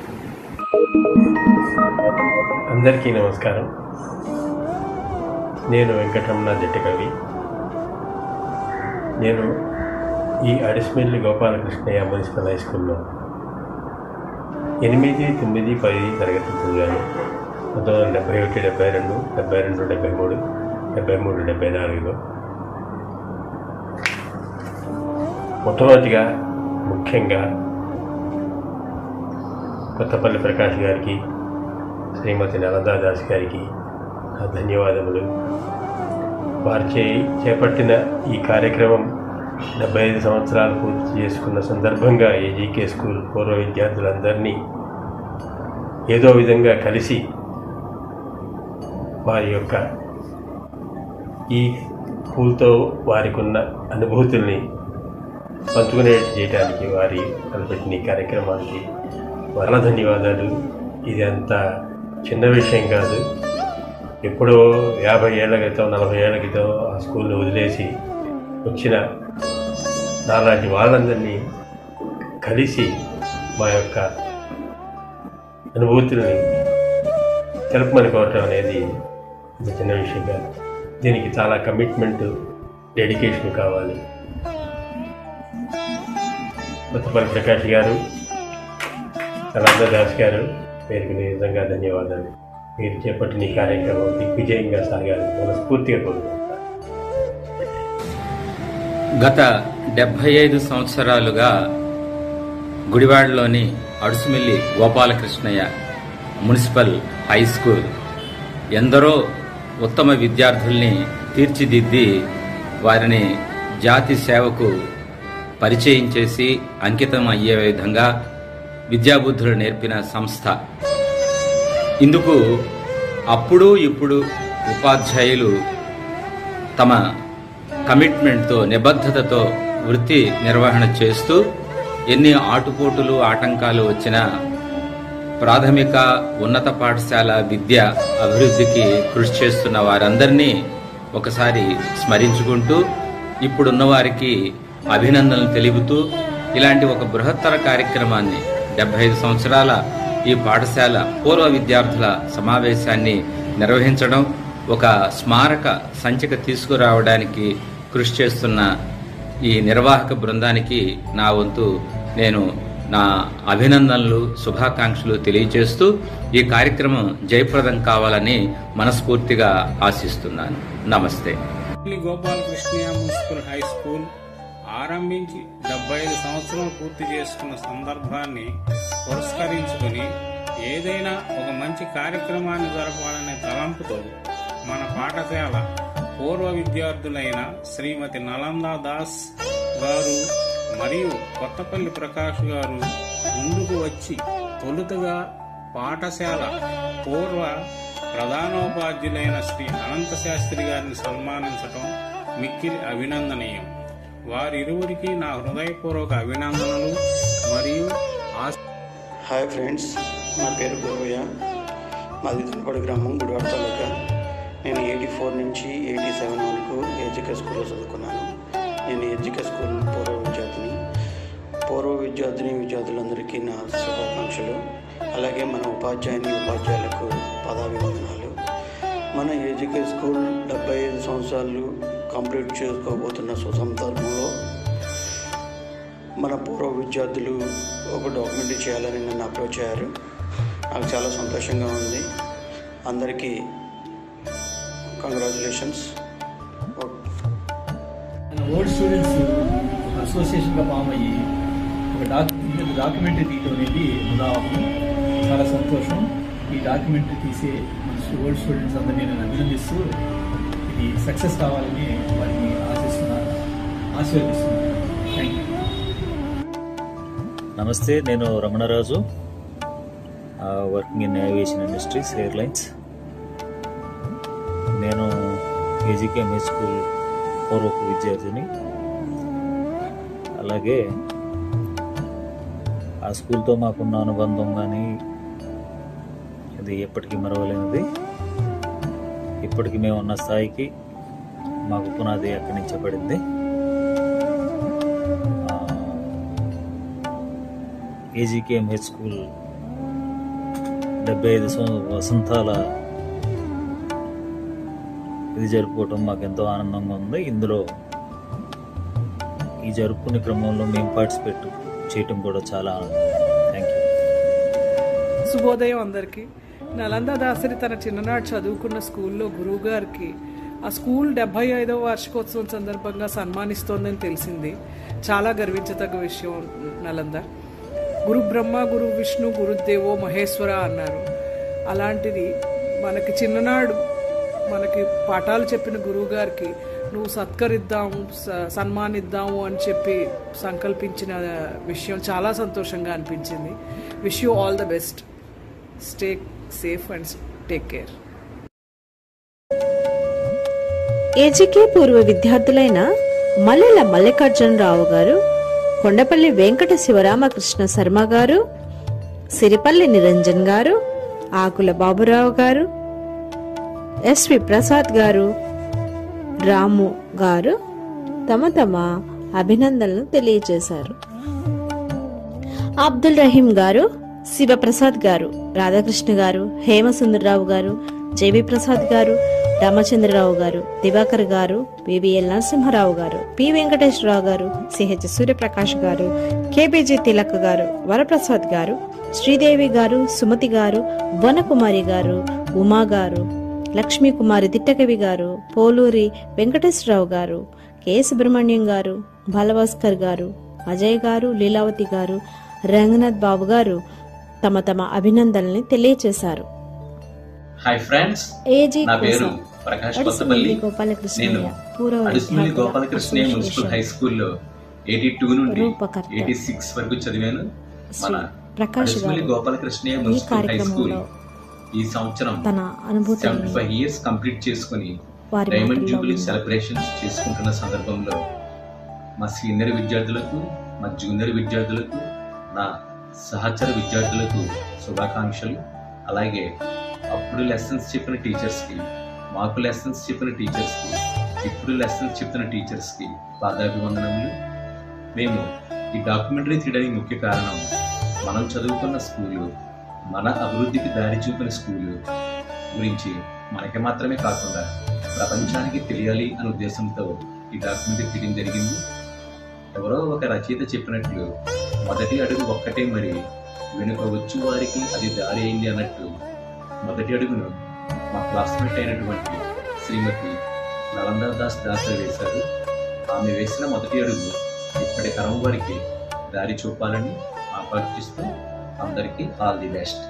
అందరికీ నమస్కారం నేను వెంకటరమణ జట్టికవి నేను ఈ అడిస్మిల్లి గోపాలకృష్ణయ్య మున్సిపల్ హై స్కూల్లో ఎనిమిది తొమ్మిది పది తరగతి చదివాను పంతొమ్మిది వందల డెబ్బై ఒకటి డెబ్బై రెండు డెబ్బై రెండు డెబ్బై మూడు డెబ్బై మూడు డెబ్బై నాలుగులో మొట్టమొదటిగా ముఖ్యంగా కొత్తపల్లి ప్రకాష్ గారికి శ్రీమతి నలందా దాస్ గారికి నా ధన్యవాదములు వారు చే చేపట్టిన ఈ కార్యక్రమం డెబ్బై ఐదు సంవత్సరాలు పూర్తి చేసుకున్న సందర్భంగా ఏజీకే స్కూల్ పూర్వ విద్యార్థులందరినీ ఏదో విధంగా కలిసి వారి యొక్క ఈ స్కూల్తో వారికి ఉన్న అనుభూతుల్ని పంచుకునే చేయడానికి వారి తలపెట్టిన ఈ కార్యక్రమానికి చాలా ధన్యవాదాలు ఇది అంత చిన్న విషయం కాదు ఎప్పుడో యాభై ఏళ్ల క్రితం నలభై ఏళ్ల క్రితం ఆ స్కూల్ని వదిలేసి వచ్చిన నాలాంటి వాళ్ళందరినీ కలిసి మా యొక్క అనుభూతులని తెలుపమని కోరటం అనేది ఒక చిన్న విషయం కాదు దీనికి చాలా కమిట్మెంట్ డెడికేషన్ కావాలి కొత్తపల్లి ప్రకాష్ గారు నలంద దాస్ గారు పేరుకు నిజంగా ధన్యవాదాలు మీరు చేపట్టిన ఈ కార్యక్రమం దిగ్విజయంగా సాగాలి మనస్ఫూర్తిగా కోరుకుంటున్నాను గత డెబ్భై ఐదు సంవత్సరాలుగా గుడివాడలోని Adusumilli Gopalakrishnaiah municipal high school ఎందరో ఉత్తమ విద్యార్థుల్ని తీర్చిదిద్ది వారిని జాతి సేవకు పరిచయం చేసి అంకితం అయ్యే విధంగా విద్యాబుద్ధులు నేర్పిన సంస్థ ఇందుకు అప్పుడు ఇప్పుడు ఉపాధ్యాయులు తమ కమిట్మెంట్తో నిబద్ధతతో వృత్తి నిర్వహణ చేస్తూ ఎన్ని ఆటుపోటులు ఆటంకాలు వచ్చినా ప్రాథమిక ఉన్నత పాఠశాల విద్య అభివృద్ధికి కృషి చేస్తున్న వారందరినీ ఒకసారి స్మరించుకుంటూ ఇప్పుడున్న వారికి అభినందనలు తెలుపుతూ ఇలాంటి ఒక బృహత్తర కార్యక్రమాన్ని డెబ్బై ఐదు సంవత్సరాల ఈ పాఠశాల పూర్వ విద్యార్థుల సమావేశాన్ని నిర్వహించడం ఒక స్మారక సంచిక తీసుకురావడానికి కృషి చేస్తున్న ఈ నిర్వాహక బృందానికి నా వంతు నేను నా అభినందనలు శుభాకాంక్షలు తెలియజేస్తూ ఈ కార్యక్రమం జయప్రదం కావాలని మనస్ఫూర్తిగా ఆశిస్తున్నాను నమస్తే Delhi Gopalakrishnaiah municipal high school ఆరంభించి డెబ్బై ఐదు సంవత్సరాలు పూర్తి చేసుకున్న సందర్భాన్ని పురస్కరించుకుని ఏదైనా ఒక మంచి కార్యక్రమాన్ని జరపాలనే తలంపుతో మన పాఠశాల పూర్వ విద్యార్థులైన శ్రీమతి నలందా దాస్ గారు మరియు కొత్తపల్లి ప్రకాష్ గారు ముందుకు వచ్చి తొలుతగా పాఠశాల పూర్వ ప్రధానోపాధ్యులైన శ్రీ అనంత శాస్త్రి గారిని సన్మానించటం మిక్కిలి అభినందనీయం వారిరువురికి నా హృదయపూర్వక అభినందనలు మరియు ఆశ హాయ్ ఫ్రెండ్స్ నా పేరు గురవయ్య మాది దునపడి గ్రామం గుడివాడ తాలూకా నేను ఎయిటీ ఫోర్ నుంచి ఎయిటీ సెవెన్ వరకు ఎడ్జికే స్కూల్లో చదువుకున్నాను నేను ఎడ్జికే స్కూల్ పూర్వ విద్యార్థిని విద్యార్థులందరికీ నా శుభాకాంక్షలు అలాగే మన ఉపాధ్యాయుని ఉపాధ్యాయులకు పదాభివందనాలు మన ఏజికే స్కూల్ డెబ్బై ఐదు సంవత్సరాలు కంప్లీట్ చేసుకోబోతున్న సుసందర్భంలో మన పూర్వ విద్యార్థులు ఒక డాక్యుమెంటరీ చేయాలని నన్ను అప్రోచ్ అయ్యారు నాకు చాలా సంతోషంగా ఉంది అందరికీ కంగ్రాచులేషన్స్ ఓల్డ్ స్టూడెంట్స్ అసోసియేషన్గా ఫామ్ అయ్యి ఒక డాక్యుమెంట్ డాక్యుమెంటరీ తీయటం అనేది ఉదాహరణ చాలా సంతోషం ఈ డాక్యుమెంటరీ తీసే మన ఓల్డ్ స్టూడెంట్స్ అందరినీ నేను అభినందిస్తూ ఇది సక్సెస్ కావాలని వారిని ఆశిస్తున్నాను ఆశీర్వదిస్తున్నాను థ్యాంక్ యూ నమస్తే నేను Ramanaraju working in aviation industries airlines నేను ఏజీకే హై స్కూల్ పూర్వపు విద్యార్థిని అలాగే ఆ స్కూల్తో మాకున్న అనుబంధం కానీ ఇది ఎప్పటికీ మరవలేనిది ఇప్పటికి మేము ఉన్న స్థాయికి మాకు పునాది అక్కడి నుంచే పడింది ఏజీకేఎంహెచ్ స్కూల్ డెబ్బై ఐదు సంవ- వసంతాల ఇది జరుపుకోవటం మాకు ఎంతో ఆనందంగా ఉంది ఇందులో ఈ జరుపుకునే క్రమంలో మేము పార్టిసిపేట్ చేయటం కూడా చాలా ఆనందం థ్యాంక్ యూ శుభోదయం అందరికీ నలంద దాసరి తన చిన్ననాడు చదువుకున్న స్కూల్లో గురువు గారికి ఆ స్కూల్ డెబ్బై ఐదవ వార్షికోత్సవం సందర్భంగా సన్మానిస్తోందని తెలిసింది చాలా గర్వించదగ్గ విషయం నలంద గురు బ్రహ్మ గురు విష్ణు గురుదేవో మహేశ్వర అన్నారు అలాంటిది మనకి చిన్ననాడు మనకి పాఠాలు చెప్పిన గురువు గారికి నువ్వు సత్కరిద్దాము స- సన్మానిద్దాము అని చెప్పి సంకల్పించిన విషయం చాలా సంతోషంగా అనిపించింది wish you all the best stay safe and take care AGK పూర్వ విద్యార్థులైన మల్లెల మల్లికార్జునరావు గారు కొండపల్లి వెంకట శివరామకృష్ణ శర్మ గారు సిరిపల్లి నిరంజన్ గారు ఆకుల బాబురావు గారు ఎస్వి ప్రసాద్ గారు రాము గారు తమ తమ అభినందనలు తెలియజేశారు అబ్దుల్ రహీం గారు శివప్రసాద్ గారు రాధాకృష్ణ గారు హేమసుందరరావు గారు జేబీ ప్రసాద్ గారు రామచంద్రరావు గారు దివాకర్ గారు బిబిఎల్ నరసింహారావు గారు పి వెంకటేశ్వరరావు గారు సిహెచ్ సూర్యప్రకాష్ గారు కేబీజీ తిలక్ గారు వరప్రసాద్ గారు శ్రీదేవి గారు సుమతి గారు వనకుమారి గారు ఉమా గారు లక్ష్మీ కుమారి తిట్టకవి గారు పోలూరి వెంకటేశ్వరరావు గారు కె సుబ్రహ్మణ్యం గారు బాలభాస్కర్ గారు అజయ్ గారు లీలావతి గారు రంగనాథ్ బాబు గారు తమ తమ అభినందనల్ని తెలియజేశారు హాయ్ ఫ్రెండ్స్ ఏజీ నా పేరు కోసం ప్రకాష్ అడిసిమిల్లి కొత్తపల్లి గోపాలకృష్ణయ్య, నేను పూర్వ అడిసిమిల్లి విద్యార్థుల గోపాలకృష్ణయ్య మున్సిపల్ హై స్కూల్లో ఎయిటీ టూ నుండి రూపకర్త. ఎయిటీ సిక్స్ వరకు చదివాను మన శ్రీ ప్రకాష్ అడిసిమిల్లి గారు గోపాలకృష్ణయ్య ఈ మున్సిపల్ హై స్కూల్ కార్యక్రమంలో ఈ సంవత్సరం తన అనుభూతులను సెవెంటీ ఫైవ్ ఇయర్స్ కంప్లీట్ చేసుకుని వారి డైమండ్ మాటల్లో జూబ్లీ విందాం. సెలబ్రేషన్స్ చేసుకుంటున్న సందర్భంలో మా సీనియర్ విద్యార్థులకు మా జూనియర్ విద్యార్థులకు నా సహచర విద్యార్థులకు శుభాకాంక్షలు అలాగే అప్పుడు లెసన్స్ చెప్పిన టీచర్స్కి మాకు లెసన్స్ చెప్పిన టీచర్స్కి ఇప్పుడు లెసన్స్ చెప్తున్న టీచర్స్కి పాదాభివందనములు మేము ఈ డాక్యుమెంటరీ తీయడానికి ముఖ్య కారణం మనం చదువుకున్న స్కూలు మన అభివృద్ధికి దారి చూపిన స్కూలు గురించి మనకి మాత్రమే కాకుండా ప్రపంచానికి తెలియాలి అనే ఉద్దేశంతో ఈ డాక్యుమెంటరీ తీయడం జరిగింది ఎవరో ఒక రచయిత చెప్పినట్లు మొదటి అడుగు ఒక్కటే మరి వెనుక వచ్చు వారికి అది దారి అయింది అన్నట్టు మొదటి అడుగును మా క్లాస్మేట్ అయినటువంటి శ్రీమతి నలందా దాస్ దాసరి వేశారు ఆమె వేసిన మొదటి అడుగు ఇప్పటి తరం వారికి దారి చూపాలని ఆకాంక్షిస్తూ అందరికీ ఆల్ ది బెస్ట్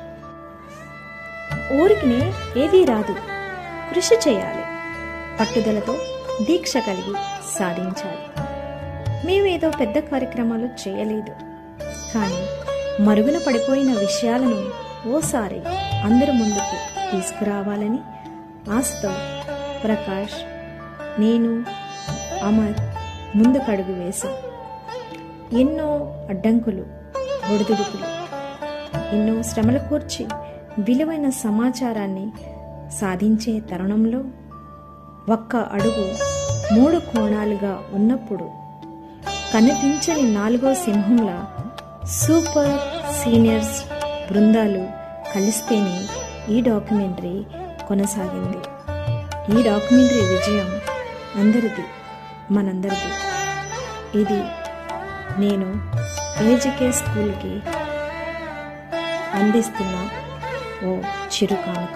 ఊరికి ఏదీ రాదు కృషి చేయాలి పట్టుదలతో దీక్ష కలిగి సాధించాలి మేమేదో పెద్ద కార్యక్రమాలు చేయలేదు కానీ మరుగున పడిపోయిన విషయాలను ఓసారి అందరి ముందుకు తీసుకురావాలని ఆశతో ప్రకాష్ నేను అమర్ ముందుకడుగు వేశాం ఎన్నో అడ్డంకులు ఒడిదుడుకులు ఎన్నో శ్రమలు కూర్చి విలువైన సమాచారాన్ని సాధించే తరుణంలో ఒక్క అడుగు మూడు కోణాలుగా ఉన్నప్పుడు కనిపించని నాలుగో సింహంలా సూపర్ సీనియర్స్ బృందాలు కలిస్తేనే ఈ డాక్యుమెంటరీ కొనసాగింది ఈ డాక్యుమెంటరీ విజయం అందరిది మనందరిది ఇది నేను ఏజికే స్కూల్కి అందిస్తున్న ఓ చిరు కానుక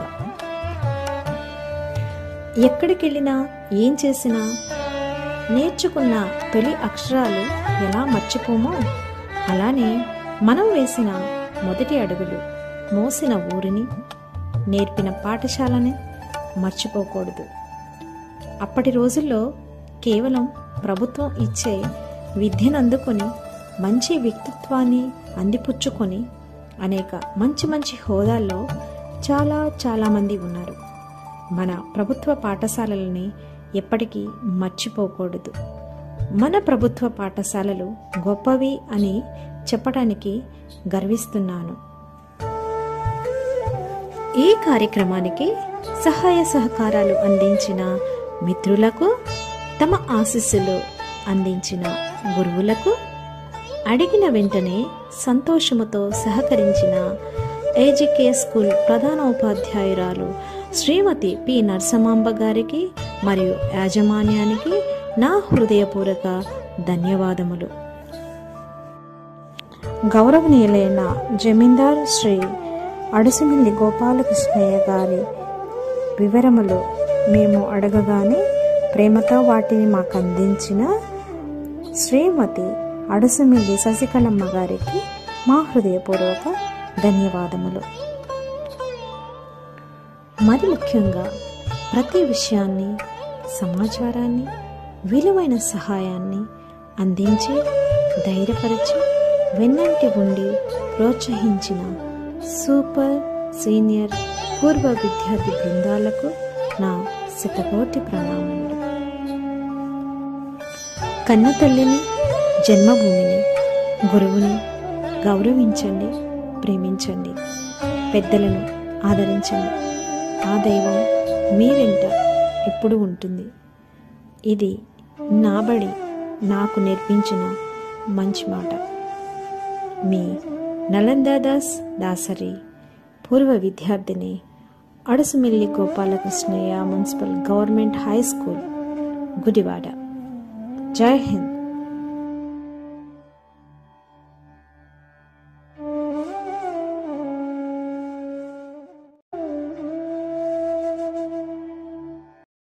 ఎక్కడికి వెళ్ళినా ఏం చేసినా నేర్చుకున్న తొలి అక్షరాలు ఎలా మర్చిపోమో అలానే మనం వేసిన మొదటి అడుగులు మోసిన ఊరిని నేర్పిన పాఠశాలని మర్చిపోకూడదు అప్పటి రోజుల్లో కేవలం ప్రభుత్వం ఇచ్చే విద్యను అందుకొని మంచి వ్యక్తిత్వాన్ని అందిపుచ్చుకొని అనేక మంచి మంచి హోదాల్లో చాలా చాలామంది ఉన్నారు మన ప్రభుత్వ పాఠశాలలని ఎప్పటికీ మర్చిపోకూడదు మన ప్రభుత్వ పాఠశాలలు గొప్పవి అని చెప్పడానికి గర్విస్తున్నాను ఈ కార్యక్రమానికి సహాయ సహకారాలు అందించిన మిత్రులకు తమ ఆశీస్సులు అందించిన గురువులకు అడిగిన వెంటనే సంతోషముతో సహకరించిన ఏజికే స్కూల్ ప్రధాన ఉపాధ్యాయురాలు శ్రీమతి పి నరసమాంబ గారికి మరియు యాజమాన్యానికి నా హృదయపూర్వక ధన్యవాదములు గౌరవనీయులైన జమీందార్ శ్రీ అడుసుమిల్లి గోపాలకృష్ణయ్య గారి వివరములు మేము అడగగానే ప్రేమతో వాటిని మాకు అందించిన శ్రీమతి అడుసుమిల్లి శశికళమ్మ గారికి మా హృదయపూర్వక ధన్యవాదములు మరి ముఖ్యంగా ప్రతి విషయాన్ని సమాచారాన్ని విలువైన సహాయాన్ని అందించి ధైర్యపరిచి వెన్నంటి ఉండి ప్రోత్సహించిన సూపర్ సీనియర్ పూర్వ విద్యార్థి బృందాలకు నా శతకోటి ప్రణామములు కన్న తల్లిని జన్మభూమిని గురువుని గౌరవించండి ప్రేమించండి పెద్దలను ఆదరించండి ఆ దైవం మీ వెంట ఎప్పుడు ఉంటుంది ఇది నాబడి నాకు నేర్పించిన మంచి మాట మీ నలందాదాస్ దాసరి పూర్వ విద్యార్థిని Adusumilli Gopalakrishnaiah municipal government high school Gudivada జై హింద్